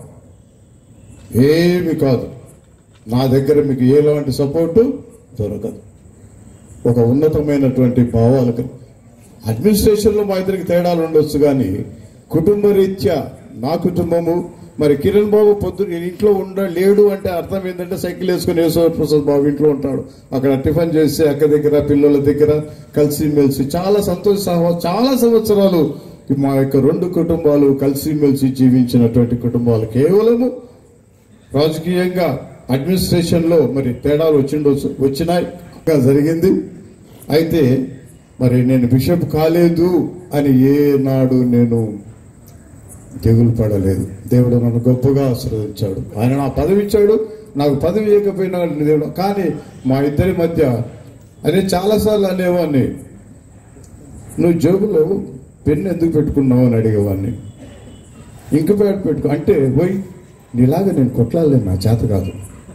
ఏమి కాదు నా దగ్గర మీకు ఎలాంటి సపోర్టు దొరకదు ఒక ఉన్నతమైనటువంటి భావాలకు అడ్మినిస్ట్రేషన్లో మా ఇద్దరికి తేడాలు ఉండొచ్చు కానీ కుటుంబ రీత్యా నా కుటుంబము మరి కిరణ్ బాబు పొద్దున ఇంట్లో ఉండ లేడు అంటే అర్థం ఏంటంటే సైకిల్ వేసుకుని యేసోర్ ప్రసాద్ బాబు ఇంట్లో ఉంటాడు అక్కడ టిఫిన్ చేసి అక్క దగ్గర పిల్లల దగ్గర కలిసి మెలిసి చాలా సంతోష సహ- చాలా సంవత్సరాలు మా యొక్క రెండు కుటుంబాలు కలిసి మెలిసి జీవించినటువంటి కుటుంబాలు కేవలము రాజకీయంగా అడ్మినిస్ట్రేషన్ లో మరి తేడాలు వచ్చిండొచ్చు వచ్చినాయి ఇంకా జరిగింది అయితే మరి నేను బిషప్ కాలేదు అని ఏనాడు నేను తెగులు పడలేదు దేవుడు నన్ను గొప్పగా ఆశీర్వదించాడు ఆయన నా పదవి ఇచ్చాడు నాకు పదవి ఇవ్వకపోయినా దేవుడు కానీ మా ఇద్దరి మధ్య అదే చాలాసార్లు అనేవాడిని నువ్వు జేబులో పెన్ను ఎందుకు పెట్టుకున్నావు అని అడిగేవాడిని ఇంక ప్యాడ్ పెట్టుకో అంటే పోయి నీలాగా నేను కొట్లాడలేను నా చేత కాదు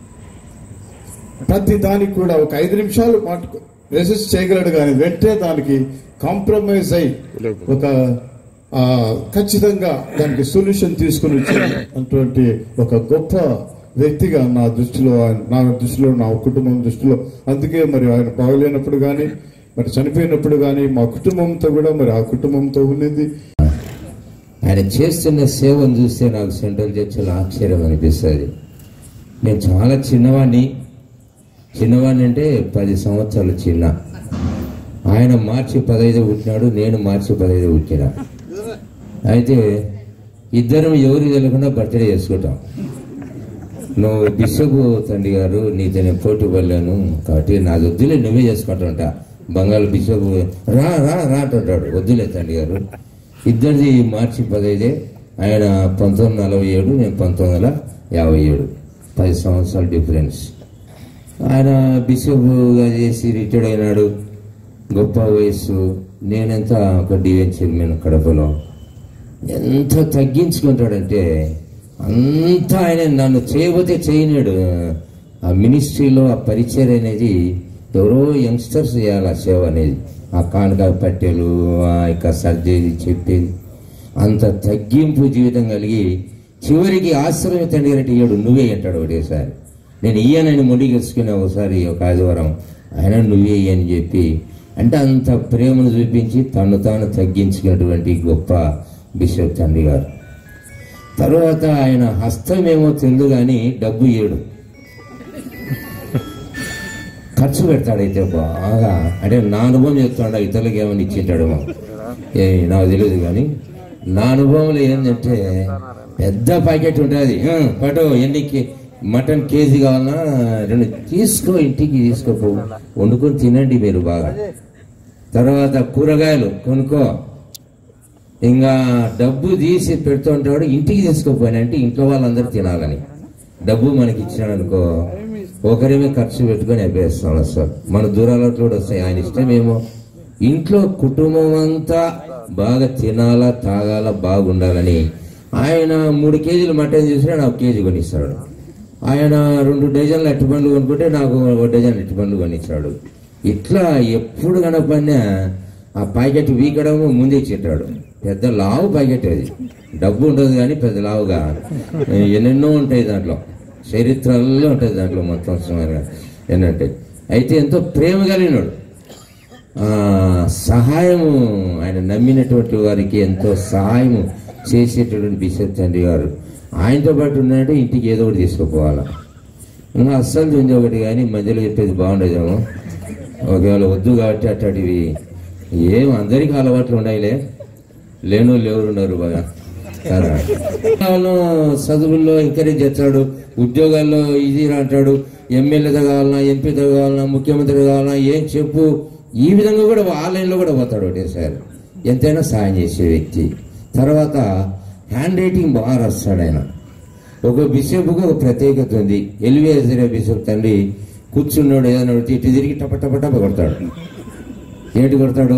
ప్రతి దానికి కూడా ఒక ఐదు నిమిషాలు మాట రెసిస్ట్ చేయగలడు కానీ వెంటనే దానికి కాంప్రమైజ్ అయి ఒక ఆ, ఖచ్చితంగా దానికి సొల్యూషన్ తీసుకుని వచ్చినటువంటి ఒక గొప్ప వ్యక్తిగా నా దృష్టిలో ఆయన నా దృష్టిలో నా కుటుంబం దృష్టిలో అందుకే మరి ఆయన బాగలేనప్పుడు కానీ మరి చనిపోయినప్పుడు కానీ మా కుటుంబంతో కూడా మరి ఆ కుటుంబంతో ఉన్నది ఆయన చేస్తున్న సేవను చూస్తే నాకు సెంట్రల్ చర్చిలో ఆశ్చర్యం అనిపిస్తుంది నేను చాలా చిన్నవాడిని చిన్నవాడిని అంటే పది సంవత్సరాలు చిన్న ఆయన మార్చి పదహైదు పుట్టినాడు నేను మార్చి పదహైదు పుట్టిన అయితే ఇద్దరం ఎవరికి తెలియకుండా బర్త్డే చేసుకుంటాం నువ్వు బిషప్ తండ్రి గారు నీతో నేను పోటీ పడలేను కాబట్టి నాది వద్దులే నువ్వే చేసుకుంటాంట బంగాళ బిషప్ రా రా రా అంటుంటాడు వద్దులే తండ్రి గారు ఇద్దరిది మార్చి పదైదే ఆయన పంతొమ్మిది నలభై ఏడు నేను పంతొమ్మిది వందల యాభై ఏడు పది సంవత్సరాల డిఫరెన్స్ ఆయన బిషప్గా చేసి రిటైర్డ్ అయినాడు గొప్ప వయస్సు నేనెంత ఒక డివెన్ చైర్మన్ కడపలో ఎంత తగ్గించుకుంటాడంటే అంతా ఆయన నన్ను చేయబోతే చేయనాడు ఆ మినిస్ట్రీలో ఆ పరిచయం అనేది ఎవరో యంగ్స్టర్స్ చేయాలి ఆ సేవ అనేది ఆ కానుక పట్టెలు ఆ యొక్క సర్జరీ చెప్పేది అంత తగ్గింపు జీవితం కలిగి చివరికి ఆశ్రయం తండ్రి అంటే ఇయ్యడు నువ్వే అంటాడు ఒకటేసారి నేను ఇయ్యనని ముడిగేసుకుని ఒకసారి ఒక ఆదివారం ఆయన నువ్వే అని చెప్పి అంటే అంత ప్రేమను చూపించి తను తాను తగ్గించుకున్నటువంటి గొప్ప బిషప్ తండ్రి గారు తర్వాత ఆయన హస్తం ఏమో తెలియదు కానీ డబ్బు ఇయ్యడు ఖర్చు పెడతాడైతే బాగా అంటే నా అనుభవం చెప్తాడు ఇతరులకు ఏమైనా ఇచ్చింటాడేమో ఏ నాకు తెలియదు కానీ నా అనుభవంలో ఏంటంటే పెద్ద ప్యాకెట్ ఉంటుంది పటు ఎన్ని కే- మటన్ కేజీ కావాలన్నా రెండు తీసుకో ఇంటికి తీసుకోపో వండుకొని తినండి మీరు బాగా తర్వాత కూరగాయలు కొనుక్కో ఇంకా డబ్బు తీసి పెడుతుంటాడు ఇంటికి తీసుకోపోయినంటే ఇంట్లో వాళ్ళందరూ తినాలని డబ్బు మనకి ఇచ్చినాడు అనుకో ఒకరిమే ఖర్చు పెట్టుకొని అభ్యస్తాం సార్ మన దూరాలతో కూడా వస్తాయి ఆయన ఇష్టమేమో ఇంట్లో కుటుంబం అంతా బాగా తినాలా తాగాల బాగుండాలని ఆయన మూడు కేజీలు మటన్ చేసినా నాకు కేజీ కొనిస్తాడు ఆయన రెండు డజన్లు అట్టిపండ్లు కొనుక్కుంటే నాకు ఒక డజన్ అట్టిపండ్లు కొనిస్తాడు ఇట్లా ఎప్పుడు కనపడినా ఆ ప్యాకెట్ వీకడము ముందే ఇచ్చేటాడు పెద్ద లావు ప్యాకెట్ అది డబ్బు ఉండదు కానీ పెద్ద లావుగా ఎన్నెన్నో ఉంటాయి దాంట్లో చరిత్రల్లో ఉంటుంది దాంట్లో మొత్తం సుమారుగా ఏంటంటే అయితే ఎంతో ప్రేమ కలిగినాడు ఆ, సహాయము ఆయన నమ్మినటువంటి వారికి ఎంతో సహాయము చేసేటటువంటి బిషప్ తండ్రి గారు ఆయనతో పాటు ఉన్నాడంటే ఇంటికి ఏదో ఒకటి తీసుకుపోవాలా ఇంకా అస్సలు చూంది ఒకటి కానీ మధ్యలో చెప్పేది బాగుండేదేమో ఒకవేళ వద్దు కాబట్టి అట్లాంటివి ఏం అందరికీ అలవాట్లు ఉన్నాయిలే లేను లేవరు ఉన్నారు బాగా కదా వాళ్ళు చదువుల్లో ఎంకరేజ్ చేస్తాడు ఉద్యోగాల్లో ఇది అంటాడు ఎమ్మెల్యేతో కావాలన్నా ఎంపీతో కావాలన్నా ముఖ్యమంత్రి కావాలన్నా ఏం చెప్పు ఈ విధంగా కూడా ఆన్లైన్లో కూడా పోతాడు ఒకటేసారి ఎంతైనా సాయం చేసే వ్యక్తి తర్వాత హ్యాండ్ రైటింగ్ బాగా రాస్తాడు ఆయన ఒక బిషప్కు ఒక ప్రత్యేకత ఉంది ఎలివేజరే బిషప్ తండ్రి కూర్చున్నాడు ఏదైనా అడిగితే ఇటు తిరిగి టప టప టప కొడతాడు ఏంటి కొడతాడు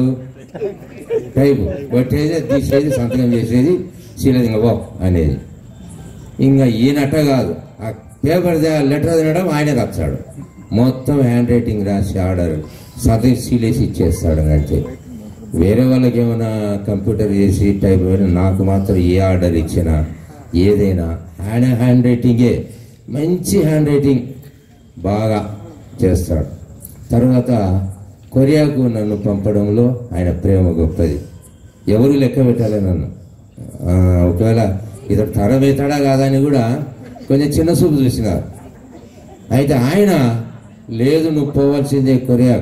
టైపు కొట్టేది తీసేది సంతకం చేసేది శీలదింగ బాబు అనేది ఇంకా ఈయనట కాదు ఆ పేపర్ దే- లెటర్ తినడం ఆయనే రాస్తాడు మొత్తం హ్యాండ్ రైటింగ్ రాసి ఆర్డర్ సంతకం సీలేసి ఇచ్చేస్తాడు అంతే వేరే వాళ్ళకి ఏమైనా కంప్యూటర్ చేసి టైప్ అయినా నాకు మాత్రం ఏ ఆర్డర్ ఇచ్చినా ఏదైనా ఆయన హ్యాండ్ రైటింగే మంచి హ్యాండ్ రైటింగ్ బాగా చేస్తాడు తర్వాత కొరియాకు నన్ను పంపడంలో ఆయన ప్రేమ గొప్పది ఎవరు లెక్క పెట్టాలి నన్ను ఆ, ఒకవేళ ఇతడు తరమవుతాడా కాదా అని కూడా కొంచెం చిన్న చూపు చూసినారు అయితే ఆయన లేదు నువ్వు పోవాల్సిందే కొరియా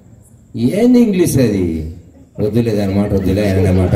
ఏంది ఇంగ్లీష్ అది వద్దులేదు అనమాట వద్దులే ఆయన అనమాట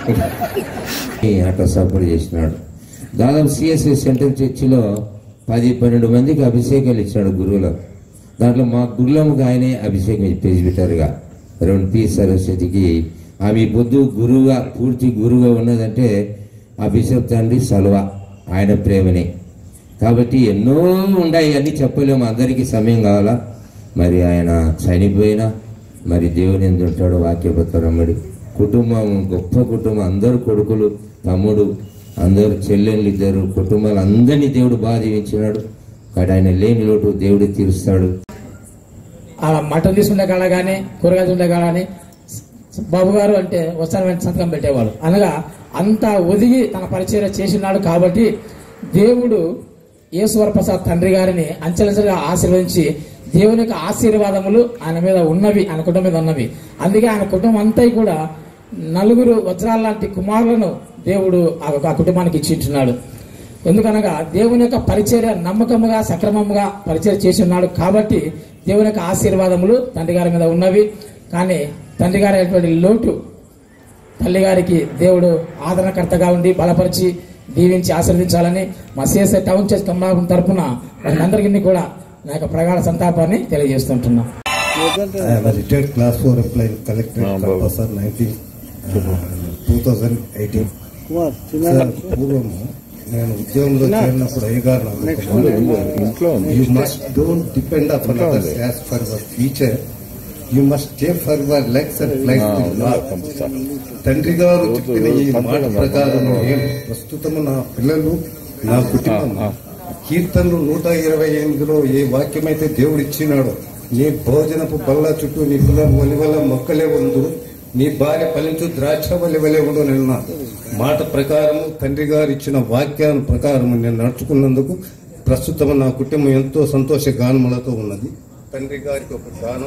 అట్లా సపోర్ట్ చేసినాడు దాదాపు సిఎస్ఎస్ సెంట్రల్ చర్చిలో పది పన్నెండు మందికి అభిషేకాలు ఇచ్చినాడు గురువులకు దాంట్లో మా గురులమ్మకి ఆయనే అభిషేకం ప్రెసిబిటర్గా రెండు పి సరస్వతికి ఆమె పొద్దు గురువుగా పూర్తి గురువుగా ఉన్నదంటే ఆ బిషప్ తండ్రి సలవ ఆయన ప్రేమనే కాబట్టి ఎన్నో ఉన్నాయి అన్ని చెప్పలేము అందరికీ సమయం కావాలా మరి ఆయన చనిపోయినా మరి దేవుని ఎందుకు ఉంటాడు వాక్యపత్రమ్మడి కుటుంబం గొప్ప కుటుంబం అందరు కొడుకులు తమ్ముడు అందరు చెల్లెళ్ళు ఇద్దరు కుటుంబాలు అందరినీ దేవుడు బాగా దీవించినాడు కానీ ఆయన లేని లోటు దేవుడు తీరుస్తాడు అలా మటన్ తీసుకుంటే కాడ కానీ కూరగాయలు ఉండే కాడ కానీ బాబు గారు అంటే వస్తాను వెంట సంతకం పెట్టేవాడు అనగా అంత ఒదిగి తన పరిచయం చేసినాడు కాబట్టి దేవుడు యేసువర ప్రసాద్ తండ్రి గారిని అంచెలంచెలుగా ఆశీర్వదించి దేవుని యొక్క ఆశీర్వాదములు ఆయన మీద ఉన్నవి ఆయన కుటుంబం మీద ఉన్నవి అందుకే ఆయన కుటుంబం అంతా కూడా నలుగురు వజ్రాల లాంటి కుమారులను దేవుడు ఆ ఆ కుటుంబానికి ఇచ్చింటున్నాడు ఎందుకనగా దేవుని యొక్క పరిచర్య నమ్మకముగా సక్రమముగా పరిచయం చేసి ఉన్నాడు కాబట్టి దేవుని యొక్క ఆశీర్వాదములు తండ్రి గారి మీద ఉన్నవి కానీ తండ్రి గారి అయినటువంటి లోటు తల్లి గారికి దేవుడు ఆదరణకర్తగా ఉండి బలపరిచి దీవించి ఆశీర్వదించాలని మా సిఎస్ఐ టౌన్ చర్చ్ కమలాపురం తరపున అందరికీ కూడా నా యొక్క ప్రగాఢ సంతాపాన్ని తెలియజేస్తుంటున్నాం I am a retired class 4 employee collected professor 19, uh, 2018. Sir పూర్వము నేను ఉద్యోగంలో చేరినప్పుడు అయ్యగారు you must don't depend upon others as for your future you must stay for your legs and flight తండ్రి గారు చెప్పిన ఈ మాట ప్రకారం నేను ప్రస్తుతము నా పిల్లలు నా కుటుంబం కీర్తనలు నూట ఇరవై ఎనిమిదిలో ఏ వాక్యమైతే దేవుడు ఇచ్చినాడో నీ భోజనపు బల్ల చుట్టూ నీ పిల్లలు ఒలివల మొక్కలే ఉండు నీ భార్య ఫలించు ద్రాక్ష వలివలే ఉండు నిన్న మాట ప్రకారం తండ్రి గారు ఇచ్చిన వాక్యాల ప్రకారం నేను నడుచుకున్నందుకు ప్రస్తుతం నా కుటుంబం ఎంతో సంతోష గానములతో ఉన్నది తండ్రి గారికి ఒక గానం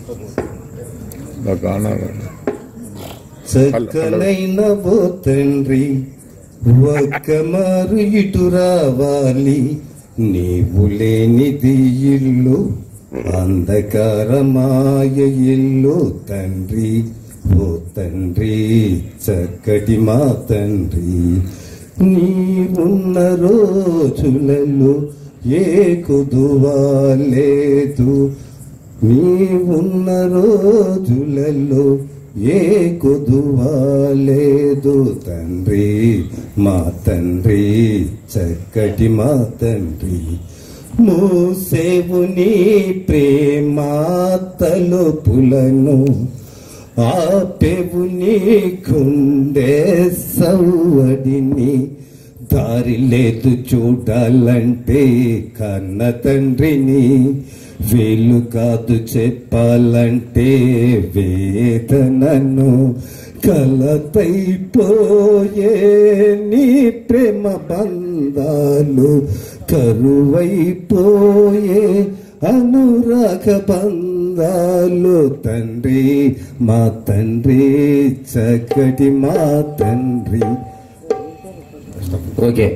చక్కనైన ఓ తండ్రి ఒక్క మారు ఇటు రావాలి నీవు లేనిది ఇల్లు అంధకారమాయ ఇల్లు తండ్రి ఓ తండ్రి చక్కటి మా తండ్రి నీవున్న రోజులలో ఏ కుదువా లేదు నీవున్న రోజులలో ఏ కుదువా లేదు తండ్రి మా తండ్రి చక్కటి మా తండ్రి మూసేవుని ప్రేమ తలుపులను ఆపెవు నీ కుండే సవ్వడిని దారి లేదు చూడాలంటే కన్న తండ్రిని వేలు కాదు చెప్పాలంటే వేదనను కలతైపోయే నీ ప్రేమ బంధాలు కరువైపోయే అనురాగ బంధాలు తండ్రి మా తండ్రి చక్కటి మా తండ్రి ఓకే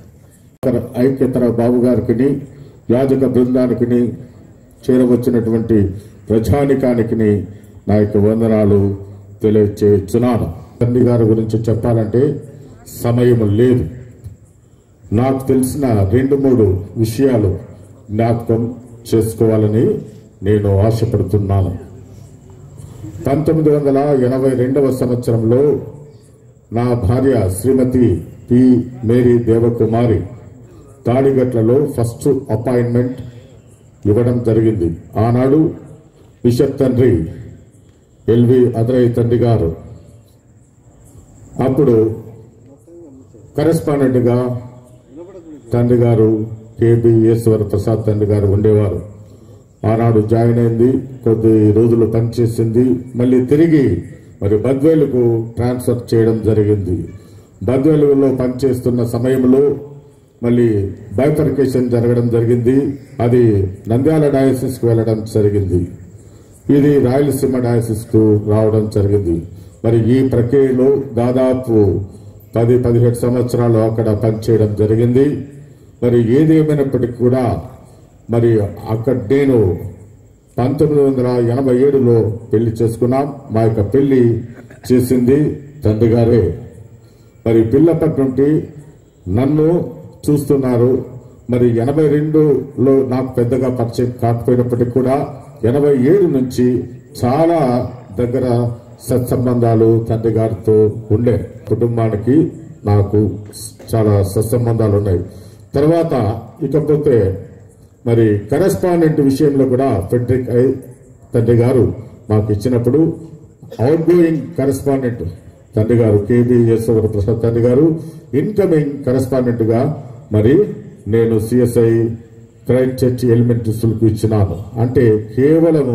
ఐక్యతర బాబు గారికి యాజక బృందానికి చేరవచ్చినటువంటి ప్రజానికానికి నా యొక్క వందనాలు తెలియచేస్తున్నాను తండ్రి గారి గురించి చెప్పాలంటే సమయం లేదు నాకు తెలిసిన రెండు మూడు విషయాలు జ్ఞాపకం చేసుకోవాలని నేను ఆశపడుతున్నాను పంతొమ్మిది వందల ఎనభై రెండవ సంవత్సరంలో నా భార్య శ్రీమతి పి మేరీ దేవకుమారి తాడిగట్లలో ఫస్ట్ అపాయింట్మెంట్ ఇవ్వడం జరిగింది ఆనాడు బిషప్ తండ్రి ఎల్వి అదరయ్య తండ్రి గారు అప్పుడు కరెస్పాండెంట్గా తండ్రి గారు కేబి ఈశ్వర ప్రసాద్ తండ్రి గారు ఉండేవారు ఆనాడు జాయిన్ అయింది కొద్ది రోజులు పనిచేసింది మళ్ళీ తిరిగి మరి బద్వేలుకు ట్రాన్స్ఫర్ చేయడం జరిగింది బద్వేలులో పనిచేస్తున్న సమయంలో మళ్ళీ బైఫర్కేషన్ జరగడం జరిగింది అది నంద్యాల డయాసిస్కు వెళ్ళడం జరిగింది ఇది రాయలసీమ డయాసిస్కు రావడం జరిగింది మరి ఈ ప్రక్రియలో దాదాపు పది పదిహేడు సంవత్సరాలు అక్కడ పనిచేయడం జరిగింది మరి ఏదేమైనప్పటికీ కూడా మరి అక్కడ నేను పంతొమ్మిది వందల ఎనభై ఏడులో పెళ్లి చేసుకున్నాం మా యొక్క పెళ్లి చేసింది తండ్రి గారే మరి పిల్లప్పటి నుండి నన్ను చూస్తున్నారు మరి ఎనభై రెండులో నాకు పెద్దగా పరిచయం కాకపోయినప్పటికీ కూడా ఎనభై ఏడు నుంచి చాలా దగ్గర సత్సంబంధాలు తండ్రి గారితో ఉండే కుటుంబానికి నాకు చాలా సత్సంబంధాలు ఉన్నాయి తర్వాత ఇకపోతే మరి కరెస్పాండెంట్ విషయంలో కూడా ఫెడ్రిక్ ఐ తండ్రి గారు మాకు ఇచ్చినప్పుడు అవుట్ గోయింగ్ కరెస్పాండెంట్ తండ్రి గారు కేబి యశ్వర ప్రసాద్ తండ్రి గారు ఇన్కమింగ్ కరెస్పాండెంట్ గా మరి నేను సిఎస్ఐ క్రైస్ట్ చర్చ్ ఎలిమెంటరీ స్కూల్కు ఇచ్చినాను అంటే కేవలము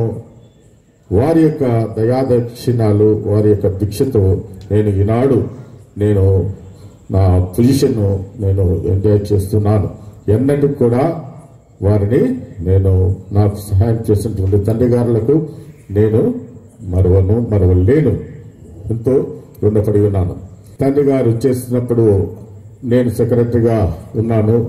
వారి యొక్క దయాదక్షిణాలు వారి యొక్క భిక్షతో నేను ఈనాడు నేను నా పొజిషన్ నేను ఎంజాయ్ చేస్తున్నాను ఎన్నటికి కూడా వారిని నేను నాకు సహాయం చేసినటువంటి తండ్రి గారులకు నేను మరవను మరవలేను ఎంతో రుణపడి ఉన్నాను తండ్రి గారు చేసినప్పుడు నేను సెక్రటరీగా ఉన్నాను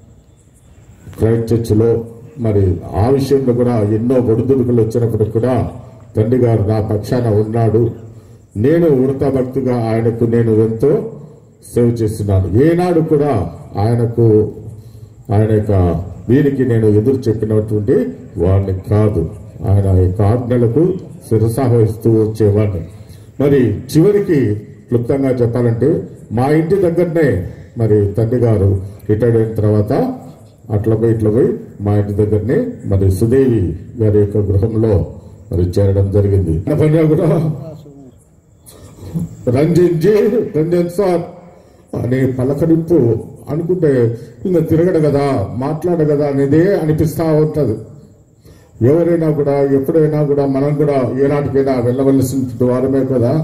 క్రైస్ట్ చర్చిలో మరి ఆ విషయంలో కూడా ఎన్నో ఒడిదుడుకులు వచ్చినప్పుడు కూడా తండ్రి గారు నా పక్షాన ఉన్నాడు నేను ఉడత భక్తిగా ఆయనకు నేను ఎంతో సేవ చేస్తున్నాను ఏనాడు కూడా ఆయనకు ఆయన యొక్క వీరికి నేను ఎదురు చెప్పినటువంటి వాడిని కాదు ఆయన యొక్క ఆజ్ఞలకు శిరసాహిస్తూ వచ్చేవాడిని మరి చివరికి క్లుప్తంగా చెప్పాలంటే మా ఇంటి దగ్గరనే మరి తండ్రి గారు రిటైర్డ్ అయిన తర్వాత అట్లా పోయి ఇట్లా పోయి మా ఇంటి దగ్గరనే మరి సుదేవి గారి యొక్క గృహంలో మరి చేరడం జరిగింది పని కూడా రంజించి రంజన్ సార్ అనే పలకరింపు అనుకుంటే ఇంకా తిరగడు కదా మాట్లాడు కదా అనేదే అనిపిస్తా ఉంటది ఎవరైనా కూడా ఎప్పుడైనా కూడా మనం కూడా ఏనాటికైనా వెళ్ళవలసిన వారమే కదా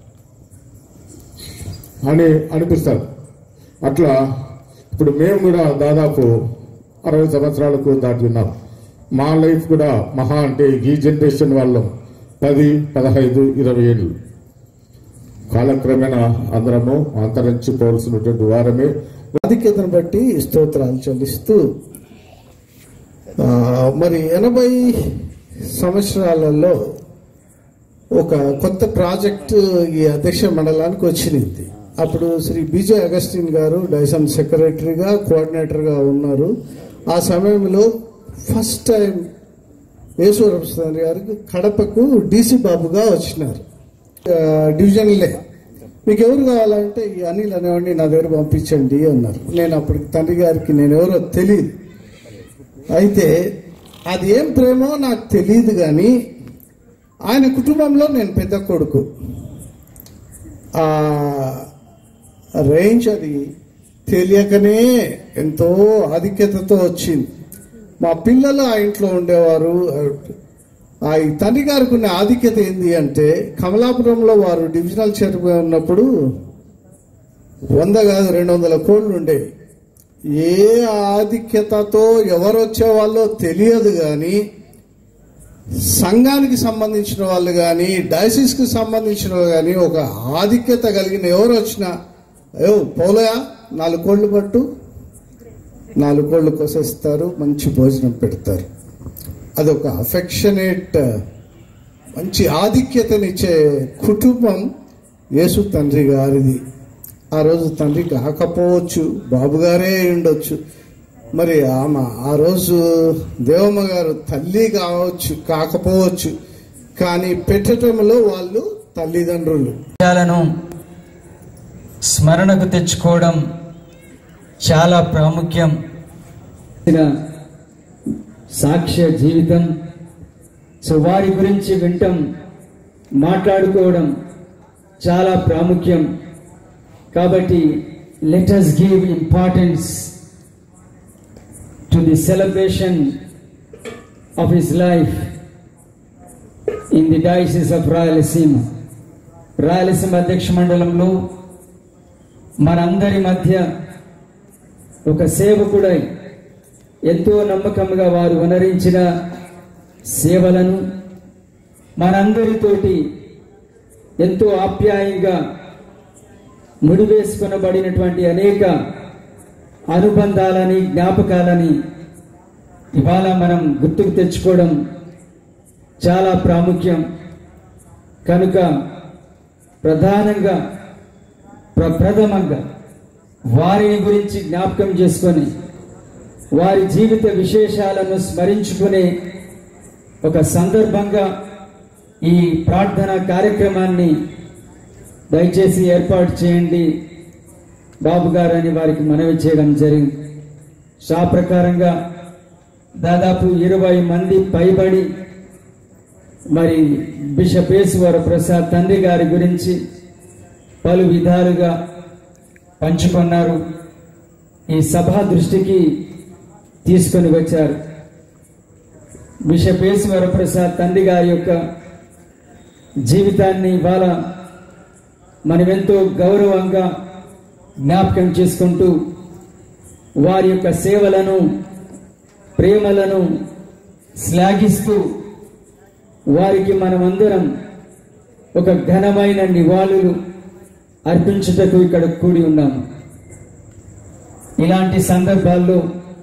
అని అనిపిస్తారు అట్లా ఇప్పుడు మేము కూడా దాదాపు అరవై సంవత్సరాలకు దాటి ఉన్నాం మా లైఫ్ కూడా మహా అంటే ఈ జనరేషన్ వాళ్ళం పది పదహైదు ఇరవై ఏళ్ళు కాలక్రమేణా అందరము అంతరించిపోవలసినటువంటి వారమే ఆధిక్యతను బట్టి స్తోత్రాలు చెల్లిస్తూ ఆ, మరి ఎనభై సంవత్సరాలలో ఒక కొత్త ప్రాజెక్ట్ ఈ అధ్యక్ష మండలానికి వచ్చింది అప్పుడు శ్రీ బీజే అగస్టిన్ గారు డైసన్ సెక్రటరీగా కోఆర్డినేటర్గా ఉన్నారు ఆ సమయంలో ఫస్ట్ టైం యేశ్వరప్రసాద్ గారికి కడపకు డీసీ బాబుగా వచ్చినారు ఆ, డివిజన్లే మీకు ఎవరు కావాలంటే ఈ అనిల్ అనేవాడిని నా దగ్గర పంపించండి అన్నారు నేను అప్పటికి తండ్రి గారికి నేను ఎవరో తెలియదు అయితే అది ఏం ప్రేమో నాకు తెలియదు కానీ ఆయన కుటుంబంలో నేను పెద్ద కొడుకు ఆ రేంజ్ అది తెలియకనే ఎంతో ఆధిక్యతతో వచ్చింది మా పిల్లలు ఆ ఇంట్లో ఉండేవారు ఆ ఈ తండ్రి గారికి ఉన్న ఆధిక్యత ఏంది అంటే కమలాపురంలో వారు డివిజనల్ చైర్మన్ ఉన్నప్పుడు వంద కాదు రెండు వందల కోళ్ళు ఉండేవి ఏ ఆధిక్యతతో ఎవరు వచ్చేవాళ్ళో తెలియదు కానీ సంఘానికి సంబంధించిన వాళ్ళు కానీ డయాసిస్కి సంబంధించిన వాళ్ళు కానీ ఒక ఆధిక్యత కలిగిన ఎవరు వచ్చినా అయ్యో పౌలయా నాలుగు కోళ్ళు పట్టు నాలుగు కోళ్ళు కోసేస్తారు మంచి భోజనం పెడతారు అదొక అఫెక్షనేట్ మంచి ఆధిక్యతనిచ్చే కుటుంబం యేసు తండ్రి గారిది ఆ రోజు తండ్రి కాకపోవచ్చు బాబు గారే అయి ఉండొచ్చు మరి ఆమె ఆ రోజు దేవమ్మ గారు తల్లి కావచ్చు కాకపోవచ్చు కానీ పెట్టడంలో వాళ్ళు తల్లిదండ్రులు విషయాలను స్మరణకు తెచ్చుకోవడం చాలా ప్రాముఖ్యం సాక్ష్య జీవితం సో వారి గురించి వింటం మాట్లాడుకోవడం చాలా ప్రాముఖ్యం కాబట్టి let us give importance to the celebration of his life in the diocese of Rayalaseema Rayalaseema అధ్యక్ష మండలంలో మనందరి మధ్య ఒక సేవకుడై ఎంతో నమ్మకంగా వారు వనరించిన సేవలను మనందరితోటి ఎంతో ఆప్యాయంగా ముడివేసుకొనబడినటువంటి అనేక అనుబంధాలని జ్ఞాపకాలని ఇవాళ మనం గుర్తుకు తెచ్చుకోవడం చాలా ప్రాముఖ్యం కనుక ప్రధానంగా ప్రప్రథమంగా వారిని గురించి జ్ఞాపకం చేసుకొని వారి జీవిత విశేషాలను స్మరించుకునే ఒక సందర్భంగా ఈ ప్రార్థన కార్యక్రమాన్ని దయచేసి ఏర్పాటు చేయండి బాబు గారు అని వారికి మనవి చేయడం జరిగింది షా ప్రకారంగా దాదాపు ఇరవై మంది పైబడి మరి బిషప్ యేసువర ప్రసాద్ తండ్రి గారి గురించి పలు విధాలుగా పంచుకున్నారు ఈ సభా దృష్టికి తీసుకొని వచ్చారు బిషప్ యేసువర ప్రసాద్ తండ్రి గారి యొక్క జీవితాన్ని ఇవాళ మనమెంతో గౌరవంగా జ్ఞాపకం చేసుకుంటూ వారి యొక్క సేవలను ప్రేమలను శ్లాఘిస్తూ వారికి మనమందరం ఒక ఘనమైన నివాళులు అర్పించుటకు ఇక్కడ కూడి ఉన్నాము ఇలాంటి సందర్భాల్లో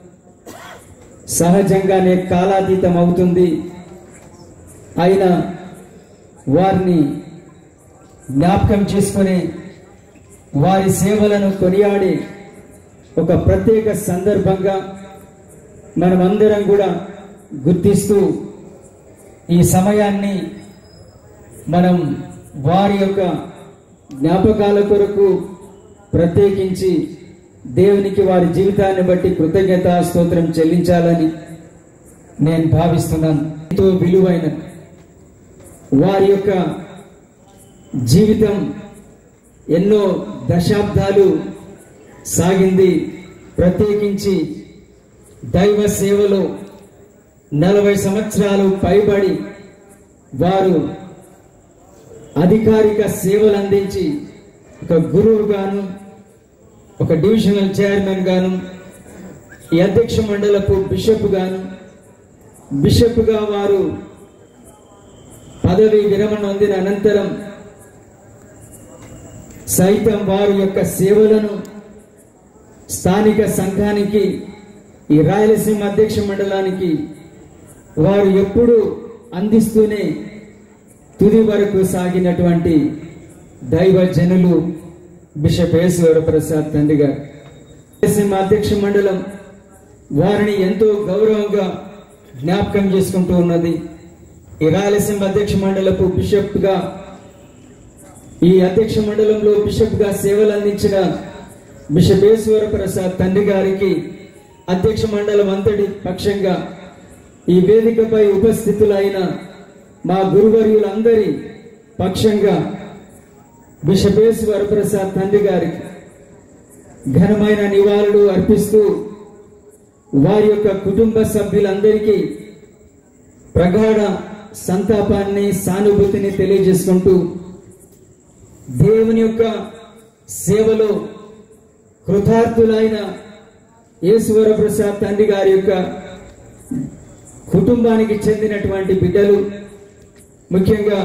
సహజంగానే కాలాతీతం అవుతుంది అయినా వారిని జ్ఞాపకం చేసుకుని వారి సేవలను కొనియాడి ఒక ప్రత్యేక సందర్భంగా మనమందరం కూడా గుర్తిస్తూ ఈ సమయాన్ని మనం వారి యొక్క జ్ఞాపకాల కొరకు ప్రత్యేకించి దేవునికి వారి జీవితాన్ని బట్టి కృతజ్ఞత స్తోత్రం చెల్లించాలని నేను భావిస్తున్నాను ఎంతో విలువైన వారి యొక్క జీవితం ఎన్నో దశాబ్దాలు సాగింది ప్రత్యేకించి దైవ సేవలో నలభై సంవత్సరాలు పైబడి వారు అధికారిక సేవలు అందించి ఒక గురువు గాను ఒక డివిజనల్ చైర్మన్ గాను ఈ అధ్యక్ష మండలపు బిషప్ గాను బిషప్గా వారు పదవి విరమణ పొందిన అనంతరం సైతం వారి యొక్క సేవలను స్థానిక సంఘానికి ఈ రాయలసీమ అధ్యక్ష మండలానికి వారు ఎప్పుడూ అందిస్తూనే తుది వరకు సాగినటువంటి దైవ జనులు బిషప్ యేసువర ప్రసాద్ తండ్రి గారు రాయలసీమ అధ్యక్ష మండలం వారిని ఎంతో గౌరవంగా జ్ఞాపకం చేసుకుంటూ ఉన్నది ఈ రాయలసీమ అధ్యక్ష మండలపు బిషప్గా ఈ అధ్యక్ష మండలంలో బిషప్గా సేవలు అందించిన బిషప్ ఈశ్వర ప్రసాద్ తండ్రి గారికి అధ్యక్ష మండలం అంతటి పక్షంగా ఈ వేదికపై ఉపస్థితులైన మా గురువర్యులందరి పక్షంగా బిషప్ ఈశ్వర ప్రసాద్ తండ్రి గారికి ఘనమైన నివాళులు అర్పిస్తూ వారి యొక్క కుటుంబ సభ్యులందరికీ ప్రగాఢ సంతాపాన్ని సానుభూతిని తెలియజేసుకుంటూ దేవుని యొక్క సేవలో కృతార్థులైన ఈశ్వర ప్రసాద్ తండ్రి గారి యొక్క కుటుంబానికి చెందినటువంటి బిడ్డలు ముఖ్యంగా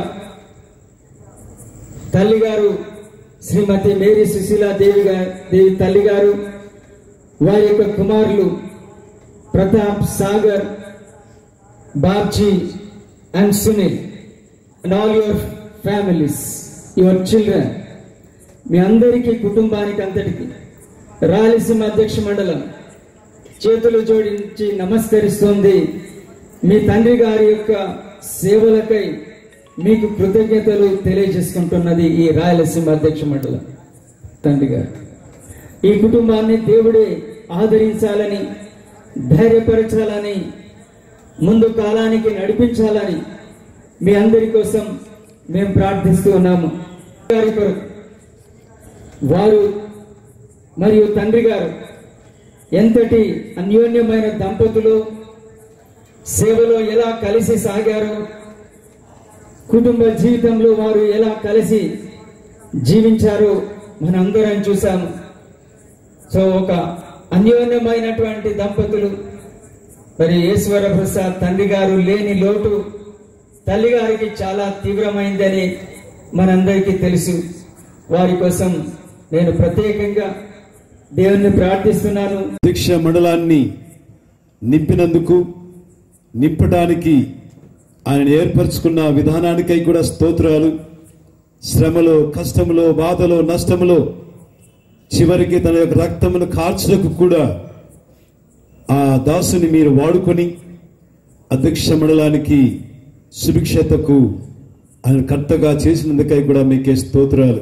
తల్లిగారు శ్రీమతి మేరీ సుశీలా దేవి గారు దేవి తల్లి గారు వారి యొక్క కుమారులు Pratap Sagar Babji and Sunil and all your families your children మీ అందరికీ కుటుంబానికి అంతటికి రాయలసీమ అధ్యక్ష మండలం చేతులు జోడించి నమస్కరిస్తోంది మీ తండ్రి గారి యొక్క సేవలకై మీకు కృతజ్ఞతలు తెలియజేసుకుంటున్నది ఈ రాయలసీమ అధ్యక్ష మండలం తండ్రి గారు ఈ కుటుంబాన్ని దేవుడే ఆదరించాలని ధైర్యపరచాలని ముందు కాలానికి నడిపించాలని మీ అందరి కోసం మేము ప్రార్థిస్తూ ఉన్నాము గారి కొరకు వారు మరియు తండ్రి గారు ఎంతటి అన్యోన్యమైన దంపతులు సేవలో ఎలా కలిసి సాగారో కుటుంబ జీవితంలో వారు ఎలా కలిసి జీవించారో మనందరం చూసాము సో ఒక అన్యోన్యమైనటువంటి దంపతులు మరి ఈశ్వర ప్రసాద్ తండ్రి గారు లేని లోటు తల్లి గారికి చాలా తీవ్రమైందని మనందరికీ తెలుసు వారి కోసం నేను ప్రత్యేకంగా దేవుణ్ణి ప్రార్థిస్తున్నాను దీక్ష మండలాన్ని నింపినందుకు నింపడానికి ఆయన ఏర్పరచుకున్న విధానానికై కూడా స్తోత్రాలు శ్రమలో కష్టములో బాధలో నష్టములో చివరికి తన యొక్క రక్తమును కార్చులకు కూడా ఆ దాసుని మీరు వాడుకొని అధ్యక్ష మండలానికి సుభిక్షతకు ఆయన కర్తగా చేసినందుకై కూడా మీకే స్తోత్రాలు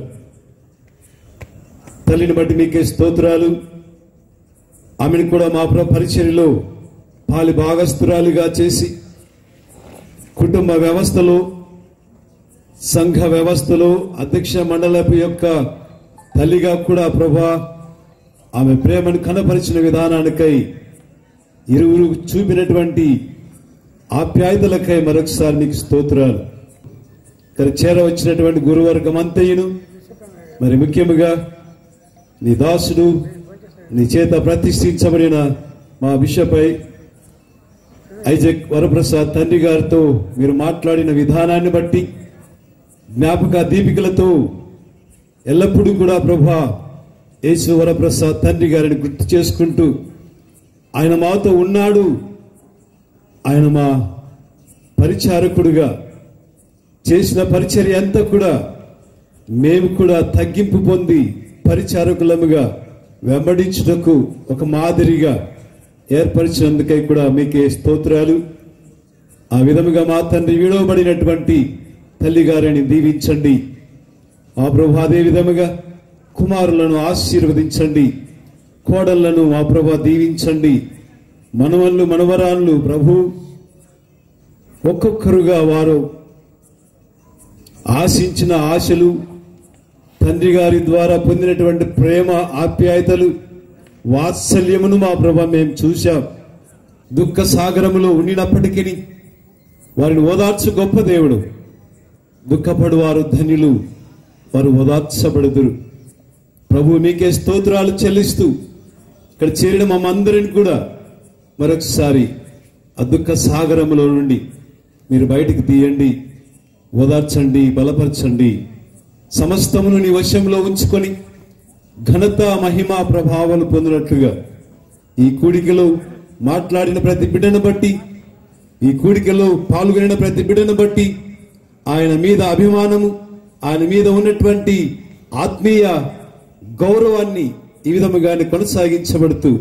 తల్లిని బట్టి మీకే స్తోత్రాలు ఆమెను కూడా మా ప్రభు పరిచర్యలో పాలి భాగస్థురాలుగా చేసి కుటుంబ వ్యవస్థలో సంఘ వ్యవస్థలో అధ్యక్ష మండలపు యొక్క తల్లిగా కూడా ప్రభా ఆమె ప్రేమను కనపరిచిన విధానానికై ఇరువురు చూపినటువంటి ఆప్యాయతలకై మరొకసారి నీకు స్తోత్రాలు ఇక్కడ చేరవచ్చినటువంటి గురువర్గం అంతయును మరి ముఖ్యముగా నీ దాసుడు నీ చేత ప్రతిష్ఠించబడిన మా బిషపై ఐజక్ వరప్రసాద్ తండ్రి గారితో మీరు మాట్లాడిన విధానాన్ని బట్టి జ్ఞాపక దీపికలతో ఎల్లప్పుడూ కూడా ప్రభా యేసు వరప్రసాద్ తండ్రి గారిని గుర్తు చేసుకుంటూ ఆయన మాతో ఉన్నాడు ఆయన మా పరిచారకుడుగా చేసిన పరిచర్య అంతా కూడా మేము కూడా తగ్గింపు పొంది పరిచారకులముగా వెంబడించుటకు ఒక మాదిరిగా ఏర్పరిచినందుకై కూడా మీకే స్తోత్రాలు ఆ విధముగా మా తండ్రి విడవబడినటువంటి తల్లి గారిని దీవించండి మా ప్రభు అదే విధముగా కుమారులను ఆశీర్వదించండి కోడళ్లను మా ప్రభు దీవించండి మనవళ్ళు మనవరాళ్ళు ప్రభు ఒక్కొక్కరుగా వారు ఆశించిన ఆశలు తండ్రి గారి ద్వారా పొందినటువంటి ప్రేమ ఆప్యాయతలు వాత్సల్యమును మా ప్రభ మేము చూశాం దుఃఖ సాగరములో ఉండినప్పటికీ వారిని ఓదార్చు గొప్ప దేవుడు దుఃఖపడు వారు ధన్యులు వారు ఓదార్చబడుదురు ప్రభు మీకే స్తోత్రాలు చెల్లిస్తూ ఇక్కడ చేరిన మమ్మందరిని కూడా మరొకసారి ఆ దుఃఖ సాగరములో నుండి మీరు బయటికి తీయండి ఓదార్చండి బలపరచండి సమస్తమును నీ వశంలో ఉంచుకొని ఘనత మహిమ ప్రభావాలు పొందినట్లుగా ఈ కూడికలో మాట్లాడిన ప్రతి బిడ్డను బట్టి ఈ కూడికలో పాల్గొనిన ప్రతి బిడ్డను బట్టి ఆయన మీద అభిమానము ఆయన మీద ఉన్నటువంటి ఆత్మీయ గౌరవాన్ని ఈ విధముగానే కొనసాగించబడుతూ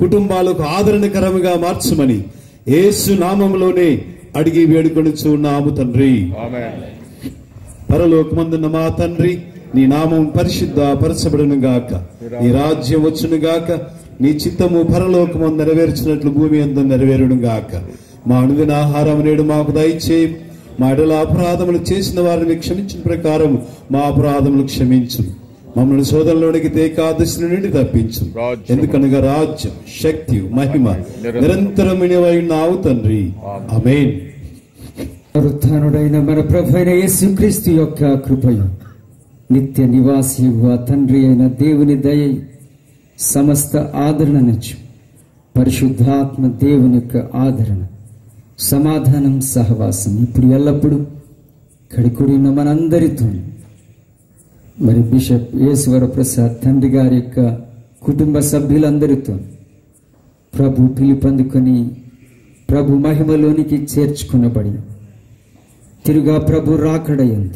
కుటుంబాలకు ఆదరణకరముగా మార్చమని యేసు నామంలోనే అడిగి వేడుకొనుచు ఉన్నాము తండ్రి పరలోకమందున్న మా తండ్రి నీ నామం పరిశుద్ధ పరచబడును గాక నీ రాజ్యం వచ్చును గాక నీ చిత్తము పరలోకమందు నెరవేర్చినట్లు భూమి అందు నెరవేరును గాక మా అనుదిన ఆహారం నేడు మాకు దయచేయి మా ఎడల అపరాధములు చేసిన వారిని క్షమించిన ప్రకారం మా అపరాధములు క్షమించు మమ్మల్ని శోధనలోనికి ఏకాదశి నుండి తప్పించు ఎందుకనగా రాజ్యం శక్తి మహిమ నిరంతరం ఉన్నావు తండ్రి అమేన్ పునరుత్థానుడైన మన ప్రభు అయిన యేసుక్రీస్తు యొక్క కృపయు నిత్య నివాసి ఆ తండ్రి అయిన దేవుని దయ సమస్త ఆదరణ నుంచి పరిశుద్ధాత్మ దేవుని యొక్క ఆదరణ సమాధానం సహవాసం ఇప్పుడు ఎల్లప్పుడూ కడికుడిన మనందరితో మరి బిషప్ యేసువర ప్రసాద్ తండ్రి గారి యొక్క కుటుంబ సభ్యులందరితో ప్రభు పిలుపొందుకొని ప్రభు మహిమలోనికి చేర్చుకునబడి తిరుగా ప్రభు రాకడయందు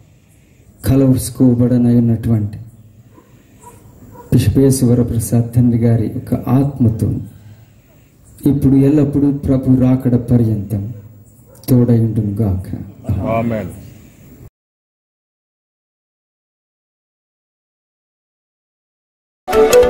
కలవసుకోబడనైనటువంటి పుష్పేశ్వర ప్రసాద్ తండ్రి గారి యొక్క ఆత్మతో ఇప్పుడు ఎల్లప్పుడూ ప్రభు రాకడ పర్యంతం తోడయుండును గాక ఆమెన్ Thank you.